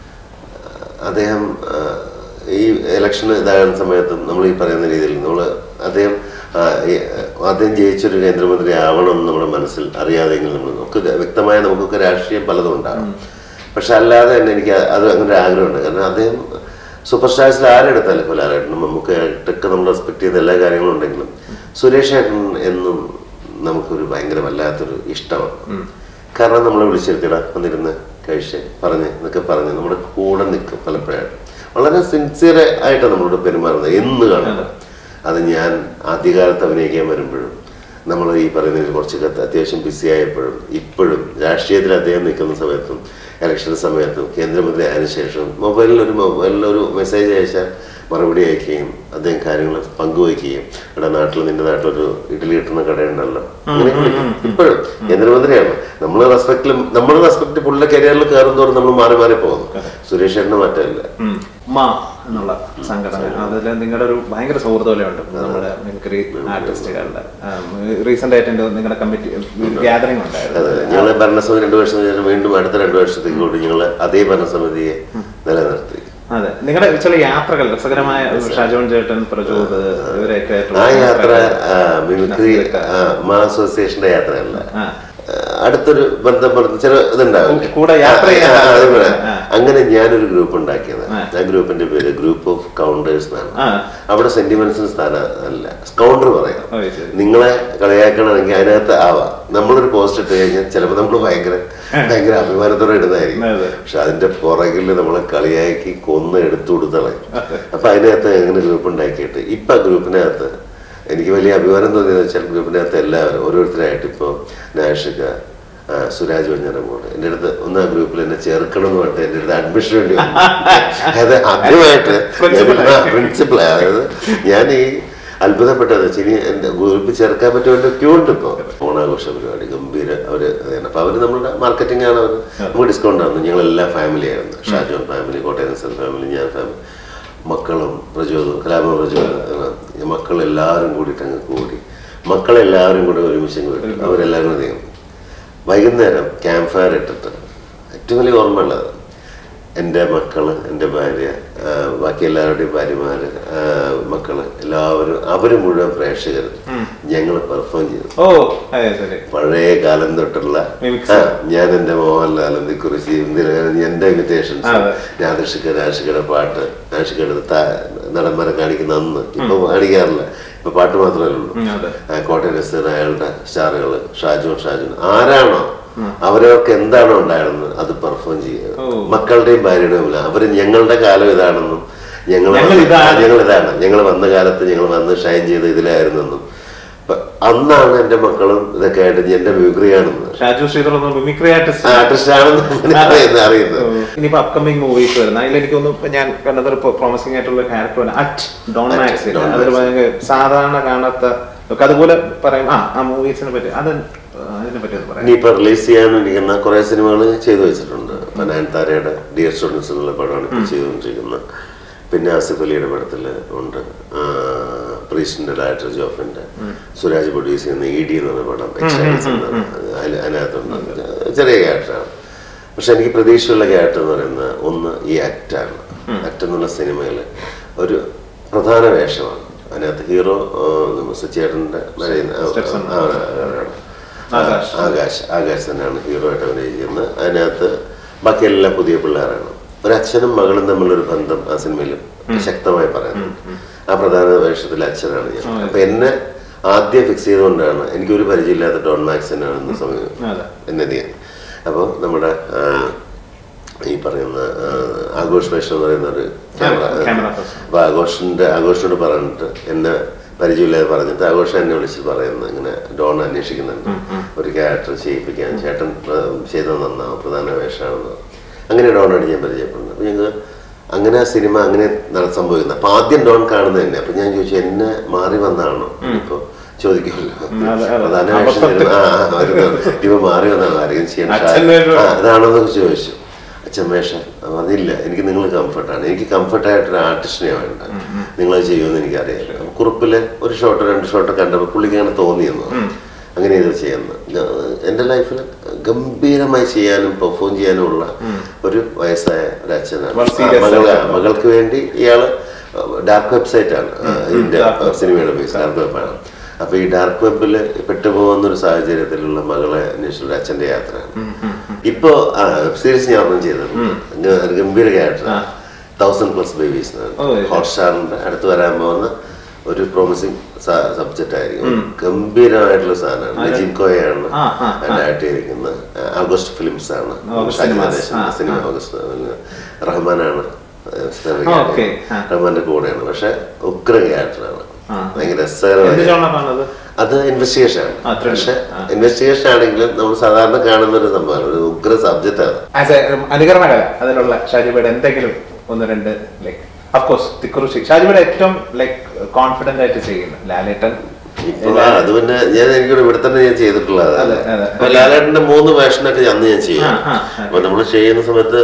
അദ്ദേഹം ആഹ്, ഈ ഇലക്ഷൻ ഇതാകുന്ന സമയത്തും നമ്മൾ ഈ പറയുന്ന രീതിയിൽ നമ്മൾ അദ്ദേഹം ആഹ്, ഈ, ആഹ്, അദ്ദേഹം ജയിച്ചൊരു കേന്ദ്രമന്ത്രി ആവണം എന്ന് നമ്മുടെ മനസ്സിൽ അറിയാതെങ്കിലും നമ്മൾ നമുക്ക് വ്യക്തമായ നമുക്കൊക്കെ രാഷ്ട്രീയം പലതും ഉണ്ടാകും പക്ഷെ അല്ലാതെ തന്നെ എനിക്ക് അത് അങ്ങനെ ഒരു ആഗ്രഹമുണ്ട് കാരണം അദ്ദേഹം സൂപ്പർ സ്റ്റാർസിൽ ആരെടുത്താലും ഇപ്പോൾ ലാലേട്ടനും നമുക്കായിട്ടൊക്കെ നമ്മൾ റെസ്പെക്ട് ചെയ്ത എല്ലാ കാര്യങ്ങളും ഉണ്ടെങ്കിലും സുരേഷ് ഏട്ടൻ എന്നും നമുക്കൊരു ഭയങ്കര വല്ലാത്തൊരു ഇഷ്ടമാണ് കാരണം നമ്മളെ വിളിച്ചിരുത്തിട വന്നിരുന്ന് കഴിച്ച് പറഞ്ഞ് എന്നൊക്കെ പറഞ്ഞ് നമ്മുടെ കൂടെ നിൽക്കും പലപ്പോഴായിട്ട് വളരെ സിൻസിയർ ആയിട്ടാണ് നമ്മളോട് പെരുമാറുന്നത് എന്ന് കാണുന്നത് അത് ഞാൻ ആദ്യകാലത്ത് അഭിനയിക്കാൻ വരുമ്പോഴും നമ്മൾ ഈ പറയുന്നതിൽ കുറച്ചൊക്കെ അത്യാവശ്യം ബിസി ആയപ്പോഴും ഇപ്പോഴും രാഷ്ട്രീയത്തിൽ അദ്ദേഹം നിൽക്കുന്ന സമയത്തും ഇലക്ഷൻ സമയത്തും കേന്ദ്രമന്ത്രി ആയതിനു ശേഷം മൊബൈലിൽ ഒരു മൊബൈലിൽ ഒരു മെസ്സേജ് അയച്ചാൽ മറുപടി അയക്കുകയും അദ്ദേഹം കാര്യങ്ങൾ പങ്കുവയ്ക്കുകയും ഇവിടെ നാട്ടിൽ നിന്റെ നാട്ടിലൊരു ഇഡ്ഡലി കിട്ടുന്ന കടയുണ്ടല്ലോ അങ്ങനെ വിളിക്കും ഇപ്പോഴും കേന്ദ്രമന്ത്രിയാണ് നമ്മൾ റെസ്പെക്റ്റിലും നമ്മൾ റെസ്പെക്ട് പുള്ളിയുടെ കരിയറിൽ കയറും തോറും നമ്മൾ മാറി മാറി പോകുന്നു സുരേഷ് ചേട്ടന് മറ്റല്ല ഉം. മാ എന്നുള്ള സംഘടന അതിൽ നിങ്ങളുടെ ഒരു ഭയങ്കര സൗഹൃദമുണ്ട് നമ്മുടെ മിമിക്രി ആർട്ടിസ്റ്റുകളുടെ റീസെന്റ് ആയിട്ട് എൻ്റെ നിങ്ങളുടെ കമ്മിറ്റി ഗ്യാതറിംഗ് ഉണ്ടായിരുന്നു അതെ ഞങ്ങൾ ഭരണസമിതി രണ്ടു വർഷം കഴിഞ്ഞാൽ വീണ്ടും അടുത്ത രണ്ടു വർഷത്തേക്ക് കൂടി ഞങ്ങൾ അതേ ഭരണസമിതിയെ നിലനിർത്തി അതെ നിങ്ങളുടെ ചില യാത്രകൾ രസകരമായ ഷാജോൺ ചേട്ടൻ പ്രചോദ് ഇവരെയൊക്കെ ആയിട്ടുള്ള ആ യാത്ര ആ, മിമിക്രി ആ, മാ അസോസിയേഷന്റെ യാത്രയല്ല ആ. ആ, അടുത്തൊരു ബന്ധം പറഞ്ഞ ചില ഇതുണ്ടാവില്ലേ കൂടെ യാത്ര ആ, ചെയ്യാൻ ആ, അതുപോലെ. ആ. അങ്ങനെ ഞാനൊരു ഗ്രൂപ്പ് ഉണ്ടാക്കിയത് ആ. ആ ഗ്രൂപ്പിന്റെ പേര് ഗ്രൂപ്പ് ഓഫ് കൗണ്ടേഴ്സ് എന്നാണ് ആ. അവിടെ സെന്റിമെന്റ്സിന് സ്ഥാനം അല്ല കൗണ്ടർ പറയാം ഓ, ശരി. നിങ്ങളെ കളിയാക്കണമെങ്കിൽ അതിനകത്ത് ആവാം നമ്മളൊരു പോസ്റ്റ് ഇട്ട് കഴിഞ്ഞാൽ ചിലപ്പോൾ നമ്മൾ ഭയങ്കര ഭയങ്കര അഭിമാനത്തോടെ ഇടുന്നതായിരിക്കും അതെ. പക്ഷെ അതിന്റെ പുറകിൽ നമ്മളെ കളിയാക്കി കൊന്ന് എടുത്തു കൊടുത്തളയും അപ്പൊ അതിനകത്ത് എങ്ങനെ ഗ്രൂപ്പ് ഉണ്ടാക്കിയിട്ട് ഇപ്പൊ ആ ഗ്രൂപ്പിനകത്ത് എനിക്ക് വലിയ അഭിമാനം തോന്നിയെന്ന് വെച്ചാൽ ഗ്രൂപ്പിനകത്ത് എല്ലാവരും ഓരോരുത്തരായിട്ട് ഇപ്പോൾ നാഷിക ആ, സുരാജ് വഞ്ഞറമോട് എൻ്റെ അടുത്ത് ഒന്ന് ആ ഗ്രൂപ്പിൽ എന്നെ ചേർക്കണം എന്ന് പറഞ്ഞിട്ട് എൻ്റെ അടുത്ത് അഡ്മിഷൻ വേണ്ടി വന്നു. അതായത് ആദ്യമായിട്ട് പ്രിൻസിപ്പൾ അതായത് ഞാൻ ഈ അത്ഭുതപ്പെട്ടത് ഇനി എൻ്റെ ഗ്രൂപ്പിൽ ചേർക്കാൻ പറ്റുമല്ലോ ക്യൂ ഉണ്ട് ഇപ്പോൾ ഓണാഘോഷ പരിപാടി ഗംഭീര അവർ അപ്പൊ അവർ നമ്മുടെ മാർക്കറ്റിംഗ് ആണ് അവർ നമുക്ക് ഡിസ്കൗണ്ട് ആവുന്നു ഞങ്ങളെല്ലാം ഫാമിലി ആയിരുന്നു ഷാജോൺ ഫാമിലി കോട്ടയം നസർ ഫാമിലി ഞാൻ ഫാമിലി മക്കളും പ്രചോദവും കലാപ പ്രചോദനം മക്കളെല്ലാവരും കൂടിയിട്ട് അങ്ങ് കൂടി മക്കളെല്ലാവരും കൂടെ ഒരുമിച്ച് അങ്ങ് വിട്ടു അവരെല്ലാവരും കൂടി നീങ്ങും. വൈകുന്നേരം ക്യാമ്പ് ഫയർ ഇട്ടിട്ട് ഏറ്റവും വലിയ ഓർമ്മയുള്ളത് എൻ്റെ മക്കള് എൻ്റെ ഭാര്യ ആ, ബാക്കി എല്ലാവരുടെയും ഭാര്യമാര് ആ, മക്കള് എല്ലാവരും അവർ മുഴുവൻ പ്രേക്ഷകർ ഞങ്ങൾ പെർഫോം ചെയ്തു ഓ അതെ ശരി പഴയ കാലം തൊട്ടുള്ള Mimics. ആ, ഞാൻ എൻ്റെ മോഹൻലാലിനെ കുറിച്ച് എൻ്റെ ഇമിറ്റേഷൻസ് അതെ. രാധർഷിക രാഷികയുടെ പാട്ട് രാഷികയുടെ നടന്മാരെ കാണിക്കുന്ന അന്ന് ഇപ്പൊ കാണിക്കാറില്ല ഇപ്പൊ പാട്ട് മാത്രമേ ഉള്ളൂ ഉം, അതെ ആ, കോട്ടയം നസീർ അയാളുടെ സ്റ്റാറുകൾ ഷാജോൺ ഷാജോൺ ആരാണോ അവരവർക്ക് എന്താണോ ഉണ്ടായിരുന്നത് അത് പെർഫോം ചെയ്യുക ഓ. മക്കളുടെയും ഭാര്യയുടെയും ഇല്ല അവര് ഞങ്ങളുടെ കാലം ഇതാണെന്നും ഞങ്ങൾ ഞങ്ങൾ ഇതാണ്. ഞങ്ങൾ ഇതാണ് ഞങ്ങൾ വന്ന കാലത്ത് ഞങ്ങൾ വന്ന് ഷൈൻ ചെയ്ത് ഇതിലായിരുന്നെന്നും അപ്പൊ അന്നാണ് എൻ്റെ മക്കളും ഇതൊക്കെ ആയിട്ട് എൻ്റെ മിമിക്രി കാണുന്നത് ഷാജു ശ്രീധർ ഒന്ന് മിമിക്രി ആർട്ടിസ്റ്റ് ആർട്ടിസ്റ്റ് ആണെന്ന് അങ്ങനെ അറിയുന്നത് അറിയുന്നത് ഇനിയിപ്പോ അപ്കമിങ് മൂവീസ് വരുന്ന അതിൽ എനിക്ക് തോന്നുന്നു ഞാൻ കണ്ടത് പ്രോമിസിംഗ് ആയിട്ടുള്ള ക്യാരക്ടർ അറ്റ് ഡോൺ മാക്സിൽ Don അതിൽ ഭയങ്കര സാധാരണ കാണാത്ത ഒക്കെ അതുപോലെ പറയും ആ ആ മൂവീസിനെ പറ്റി അത് അതിനെ പറ്റി ഒന്ന് പറയാം ഇനിയിപ്പോൾ റിലീസ് ചെയ്യാനിരിക്കുന്ന കുറേ സിനിമകൾ ചെയ്തു വെച്ചിട്ടുണ്ട് ഇപ്പം നയൻതാരയുടെ ഡിയർ സ്റ്റുഡൻസ് എന്നുള്ള പടമാണ് ഇപ്പോൾ ചെയ്തുകൊണ്ടിരിക്കുന്നത് പിന്നെ ആസിഫ് അലിയുടെ പടത്തിൽ ഉണ്ട് പ്രീസിന്റെ ഡയറക്ടർ ജോഫിന്റെ സുരാജ് പ്രൊഡ്യൂസ് ചെയ്യുന്ന ഇ ഡി എന്ന് പറഞ്ഞ പടം എക്സൈസ് അതിൽ അതിനകത്തുണ്ട് ചെറിയ ക്യാരക്ടറാണ് പക്ഷെ എനിക്ക് പ്രതീക്ഷയുള്ള ക്യാരക്ടർ എന്ന് പറയുന്നത് ഒന്ന് ഈ ആക്റ്റാണ് ആക്ട് എന്നുള്ള സിനിമയിൽ ഒരു പ്രധാന വേഷമാണ് അതിനകത്ത് ഹീറോ സുച്ചേട്ടൻ്റെ ആകാശ്. ആകാശ് ആകാശ് തന്നെയാണ് ഹീറോ ആയിട്ട് അഭിനയിക്കുന്നത് അതിനകത്ത് ബാക്കി എല്ലാം പുതിയ പിള്ളേരാണ് ഒരു അച്ഛനും മകളും തമ്മിലൊരു ബന്ധം ആ സിനിമയിൽ ശക്തമായി പറയുന്നുണ്ട് ആ പ്രധാന വേഷത്തിൽ അച്ഛനാണ് ഞാൻ അപ്പൊ എന്നെ ആദ്യം ഫിക്സ് ചെയ്തുകൊണ്ടാണ് എനിക്കൊരു പരിചയമില്ലാത്ത ഡോൺ മാക്സിനാണ് ഇന്ന് സമയം അതെ എന്നെ ചെയ്യാൻ അപ്പോൾ നമ്മുടെ ആ, ഈ പറയുന്ന ആ, ആഘോഷ് വേഷം എന്ന് പറയുന്ന ഒരു ക്യാമറ camera person. അപ്പൊ ആഘോഷിന്റെ ആഘോഷിനോട് പറഞ്ഞിട്ട് എന്നെ പരിചയമില്ലാതെ പറഞ്ഞിട്ട് ആഘോഷം എന്നെ വിളിച്ച് പറയുന്നു ഇങ്ങനെ ഡോൺ അന്വേഷിക്കുന്നുണ്ട് ഒരു ക്യാരക്ടർ ചെയ്യിപ്പിക്കാൻ ചേട്ടൻ പ്ര- ചെയ്തത് നന്നാവും പ്രധാന വേഷമാണെന്ന് അങ്ങനെ ഡോണായിട്ട് ഞാൻ പരിചയപ്പെടുന്നത് അപ്പൊ ഞങ്ങൾ അങ്ങനെ ആ സിനിമ അങ്ങനെ നട- സംഭവിക്കുന്നത് അപ്പൊ ആദ്യം ഡോൺ കാണുന്നത് തന്നെ അപ്പൊ ഞാൻ ചോദിച്ചു എന്നെ മാറി വന്നാണോ ഇപ്പൊ ചോദിക്കുമല്ലോ അതെ, അതെ. പ്രധാന വേഷം തരുന്ന- ആ ആ, വരുന്നത് ഇപ്പൊ മാറി വന്നാണ് ആരെങ്കിലും ചെയ്യാൻ അച്ഛൻ വേഷം. ആ, അതാണോന്നൊക്കെ ചോദിച്ചു അച്ഛൻ വേഷം അതില്ല എനിക്ക് നിങ്ങൾ കംഫർട്ടാണ് എനിക്ക് കംഫർട്ടായിട്ടൊരു ആർട്ടിസ്റ്റിനെ വേണ്ട നിങ്ങളത് ചെയ്യുമെന്ന് എനിക്കറിയാം അപ്പൊ കുറിപ്പില് ഒരു ഷോട്ടോ രണ്ട് ഷോട്ടോ കണ്ടപ്പോൾ പുള്ളിക്ക് അങ്ങനെ തോന്നിയെന്നു അങ്ങനെ ഇത് ചെയ്യുന്നു ഗ- എൻ്റെ ലൈഫിൽ ഗംഭീരമായി ചെയ്യാനും പെർഫോം ചെയ്യാനും ഉള്ള ഒരു വയസ്സായ ഒരു അച്ഛനാണ് വളരെ ആ, serious മകള് ആയിട്ടുള്ള. മകൾക്ക് വേണ്ടി ഇയാള് ഡാർക്ക് വെബ്സൈറ്റ് ആണ് ആ, ഇതിന്റെ സിനിമയുടെ ബേസ് ഡാർക്ക് വെബാണ് അപ്പൊ ഈ ഡാർക്ക് വെബിൽ പെട്ടുപോകുന്ന ഒരു സാഹചര്യത്തിലുള്ള മകളെ അന്വേഷിച്ചുള്ള അച്ഛന്റെ യാത്രയാണ് ഇപ്പോ വെബ് സീരീസ് ഞാൻ ഒന്നും ചെയ്തിട്ടുണ്ട് ഗ- ഒരു ഗംഭീര ക്യാരക്ടർ തൗസൻഡ് പ്ലസ് ബേബീസ് ഓ, ശരി. ഹോട്ട്സ്റ്റാറിന്റെ അടുത്ത് വരാൻ പോകുന്ന ഒരു പ്രോമിസിങ് സബ്ജക്റ്റ് ആയിരിക്കും ഗംഭീരമായിട്ടുള്ള സാധനമാണ് നജിൻ കോയാണ് ആ, ആ, ഡയറക്ട് ചെയ്തിരിക്കുന്നത് ആഗസ്റ്റ് ഫിലിംസ് ആണ് ഓഗസ്റ്റ് ഷാജി സിനിമാസ്. നടേശന്റെ ആ, സിനിമ ഓഗസ്റ്റ് റഹ്മാനാണ് ആ, ഓക്കേ. ആ. റഹ്മാന്റെ കൂടെയാണ് പക്ഷെ ഉഗ്ര ക്യാരക്ടറാണ് ആ. ഭയങ്കര എന്ത് രസകരമായ ജോണറാണത് അത് ഇൻവെസ്റ്റിഗേഷൻ ആണ് ആ, thriller. പക്ഷെ ആ. ഇൻവെസ്റ്റിഗേഷൻ ആണെങ്കിലും നമ്മൾ സാധാരണ കാണുന്ന ഒരു സംഭവമാണ് ഒരു ഉഗ്ര സബ്ജക്റ്റ് ആണ് ആസ് എ അനുകരണ കല അതിലുള്ള ഷാജിബയുടെ എന്തെങ്കിലും ഒന്ന് രണ്ട് ലൈക്ക് അഫ്കോഴ്സ് തിക്കുറിശി ഷാജിബയുടെ ഏറ്റവും ലൈക്ക് കോൺഫിഡന്റ് ആയിട്ട് ചെയ്യുന്നു ലാലേട്ടൻ ഇപ്പൊ ആ, അത് പിന്നെ ഞാൻ എനിക്കൊരു ഇവിടെ തന്നെ ഞാൻ ചെയ്തിട്ടുള്ളത് അതെ, അതെ. അപ്പൊ ലാലേട്ടന്റെ മൂന്ന് വേഷനൊക്കെ അന്ന് ഞാൻ ചെയ്യും ആ, ആ, ആ. അപ്പൊ നമ്മൾ ചെയ്യുന്ന സമയത്ത്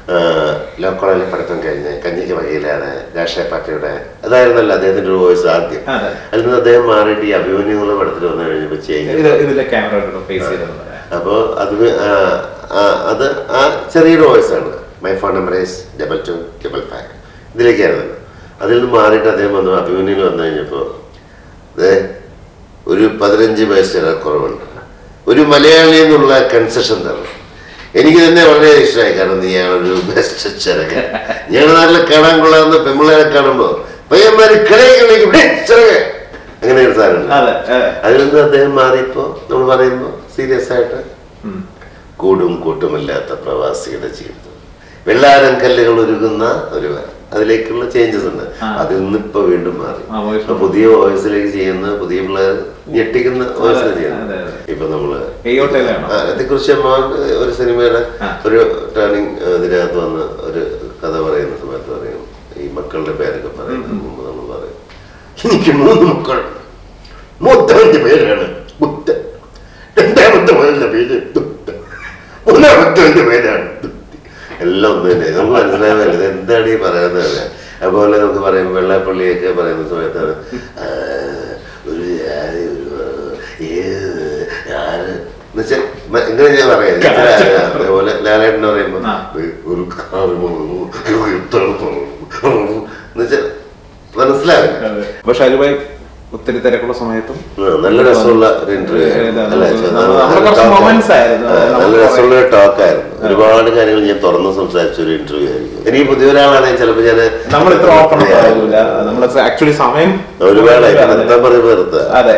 ലോ കോളേജിൽ പഠിത്തം കഴിഞ്ഞ് കഞ്ഞിക്ക് വകയിലാണ് രാഷ്ട്രീയ പാർട്ടിയുടെ അതായിരുന്നല്ലോ അദ്ദേഹത്തിന്റെ ഒരു വോയിസ് ആദ്യം അതെ. അതിൽ നിന്ന് അദ്ദേഹം മാറിയിട്ട് ഈ അഭിമന്യു എന്നുള്ള പടത്തിൽ വന്നു കഴിഞ്ഞപ്പോൾ ചേഞ്ച് ഇത് ഇതിലെ ക്യാമറ ഫേസ് ചെയ്തത് അപ്പോൾ അത് വി- ആ, ആ, അത് ആ ചെറിയൊരു വോയിസ് ആണ് my phone number is double two double five ഇതിലേക്കായിരുന്നു അതിൽ നിന്ന് മാറിയിട്ട് അദ്ദേഹം വന്നു അഭിമന്യുവിൽ വന്നു കഴിഞ്ഞപ്പോൾ ദേ ഒരു പതിനഞ്ച് പൈസ കുറവുണ്ട് ഒരു മലയാളി എന്നുള്ള കൺസെഷൻ തരണം എനിക്ക് തന്നെ വളരെ ഇഷ്ടമായി കാരണം നീയാണൊരു ബെസ്റ്റ് ചെറുകൻ ഞങ്ങളുടെ നാട്ടിലെ കാണാൻ കൊള്ളാവുന്ന പെമ്പിള്ളേരെ കാണുമ്പോൾ പയ്യന്മാര് കളി കളിക്കും ചെറുകൻ അങ്ങനെ ഒരു സാധനം അതെ അതെ. അതിൽ നിന്ന് അദ്ദേഹം മാറിയപ്പോ നമ്മൾ പറയുമ്പോൾ സീരിയസ് ആയിട്ട് ഉം. കൂടും കൂട്ടുമില്ലാത്ത പ്രവാസിയുടെ ജീവിതം വെള്ളാരം കല്ലുകൾ ഒരുങ്ങുന്ന ഒരു അതിലേക്കുള്ള ചേഞ്ചസ് ഉണ്ട് ആ. അതിൽ നിന്ന് ഇപ്പൊ വീണ്ടും മാറി ആ, voice ഇപ്പൊ പുതിയ വോയിസിലേക്ക് ചെയ്യുന്ന പുതിയ പിള്ളേർ ഞെട്ടിക്കുന്ന വോയിസിൽ ചെയ്യുന്നത് അതെ, അതെ. ഇപ്പൊ നമ്മള് എയ്യോട്ടയിലാണോ അതേക്കുറിച്ച് ഒരു സിനിമയുടെ ആ. ഒരു ടേണിങ് ഇതിനകത്ത് വന്ന് ഒരു കഥ പറയുന്ന സമയത്ത് പറയും ഈ മക്കളുടെ പേരൊക്കെ പറയുന്നതിന് മുമ്പ് നമ്മൾ പറയും എനിക്ക് മൂന്ന് മക്കൾ മൂത്തവന്റെ പേരാണ് ബുദ്ധൻ രണ്ടാമത്തെ മകളുടെ പേര് ദുദ്ധ മൂന്നാമത്തവന്റെ പേരാണ് ദുദ്ധി എല്ലാം ഒന്ന് തന്നെ നമുക്ക് മനസ്സിലാവില്ല ഇത് എന്താണ് ഈ പറയുന്നത് അതുപോലെ നമുക്ക് പറയും വെള്ളാപ്പള്ളിയൊക്കെ പറയുന്ന സമയത്താണ് ആ, ഒരു ജാതി, ഒരു ഏത് ആര് എന്നുവെച്ചാൽ എങ്ങനെ ഞാൻ പറയാം അതേപോലെ ലാലേട്ടൻ പറയുമ്പോ ആ. ഒരു കാറ് പോകുന്നു എത്ര പോകുന്നു എന്നുവെച്ചാൽ മനസ്സിലാവില്ല അതെ. അപ്പൊ ഷാജിബായി ഒത്തിരി തിരക്കുള്ള സമയത്തും ആ, നല്ല രസമുള്ള ഒരു ഇന്റർവ്യൂ ഏതാ, നമുക്ക് നമ്മുടെ കുറച്ച് moments ആയിരുന്നു. നല്ല നമുക്ക് രസമുള്ള ഒരു ടോക്ക് ആയിരുന്നു ഒരുപാട് കാര്യങ്ങൾ ഞാൻ തുറന്ന് സംസാരിച്ച ഒരു ഇന്റർവ്യൂ ആയിരിക്കും എനിക്ക് പുതിയ ഒരാളാണെങ്കിൽ ചിലപ്പോൾ ഞാൻ നമ്മൾ ഇത്ര ഓപ്പൺ ആവില്ല നമ്മൾ ആക്ച്വലി സമയം ഒരുപാട് നിർത്താൻ പറയുമ്പോൾ നിർത്താം അതെ.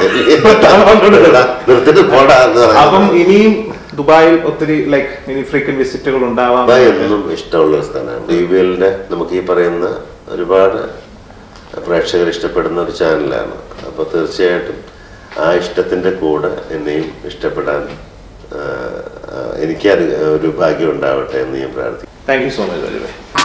നിർത്തിട്ട് പോടാ എന്ന് അപ്പം പറയുന്നത് ഇനിയും ദുബായിൽ ഒത്തിരി ലൈക്ക് ഇനി ഫ്രീക്വന്റ് വിസിറ്റുകൾ ഉണ്ടാവാം ദുബായ് എന്നും ഇഷ്ടമുള്ള ഒരു സ്ഥലമാണ് ടി വിഎല്ലിന്റെ നമുക്ക് ഈ പറയുന്ന ഒരുപാട് പ്രേക്ഷകർ ഇഷ്ടപ്പെടുന്ന ഒരു ചാനലാണ് അപ്പോൾ തീർച്ചയായിട്ടും ആ ഇഷ്ടത്തിൻ്റെ കൂടെ എന്നെയും ഇഷ്ടപ്പെടാൻ ആ, ആ, എനിക്ക് അത് ഒരു ഭാഗ്യം ഉണ്ടാവട്ടെ എന്ന് ഞാൻ പ്രാർത്ഥിക്കുന്നു താങ്ക് യു സോ മച്ച് വലിയ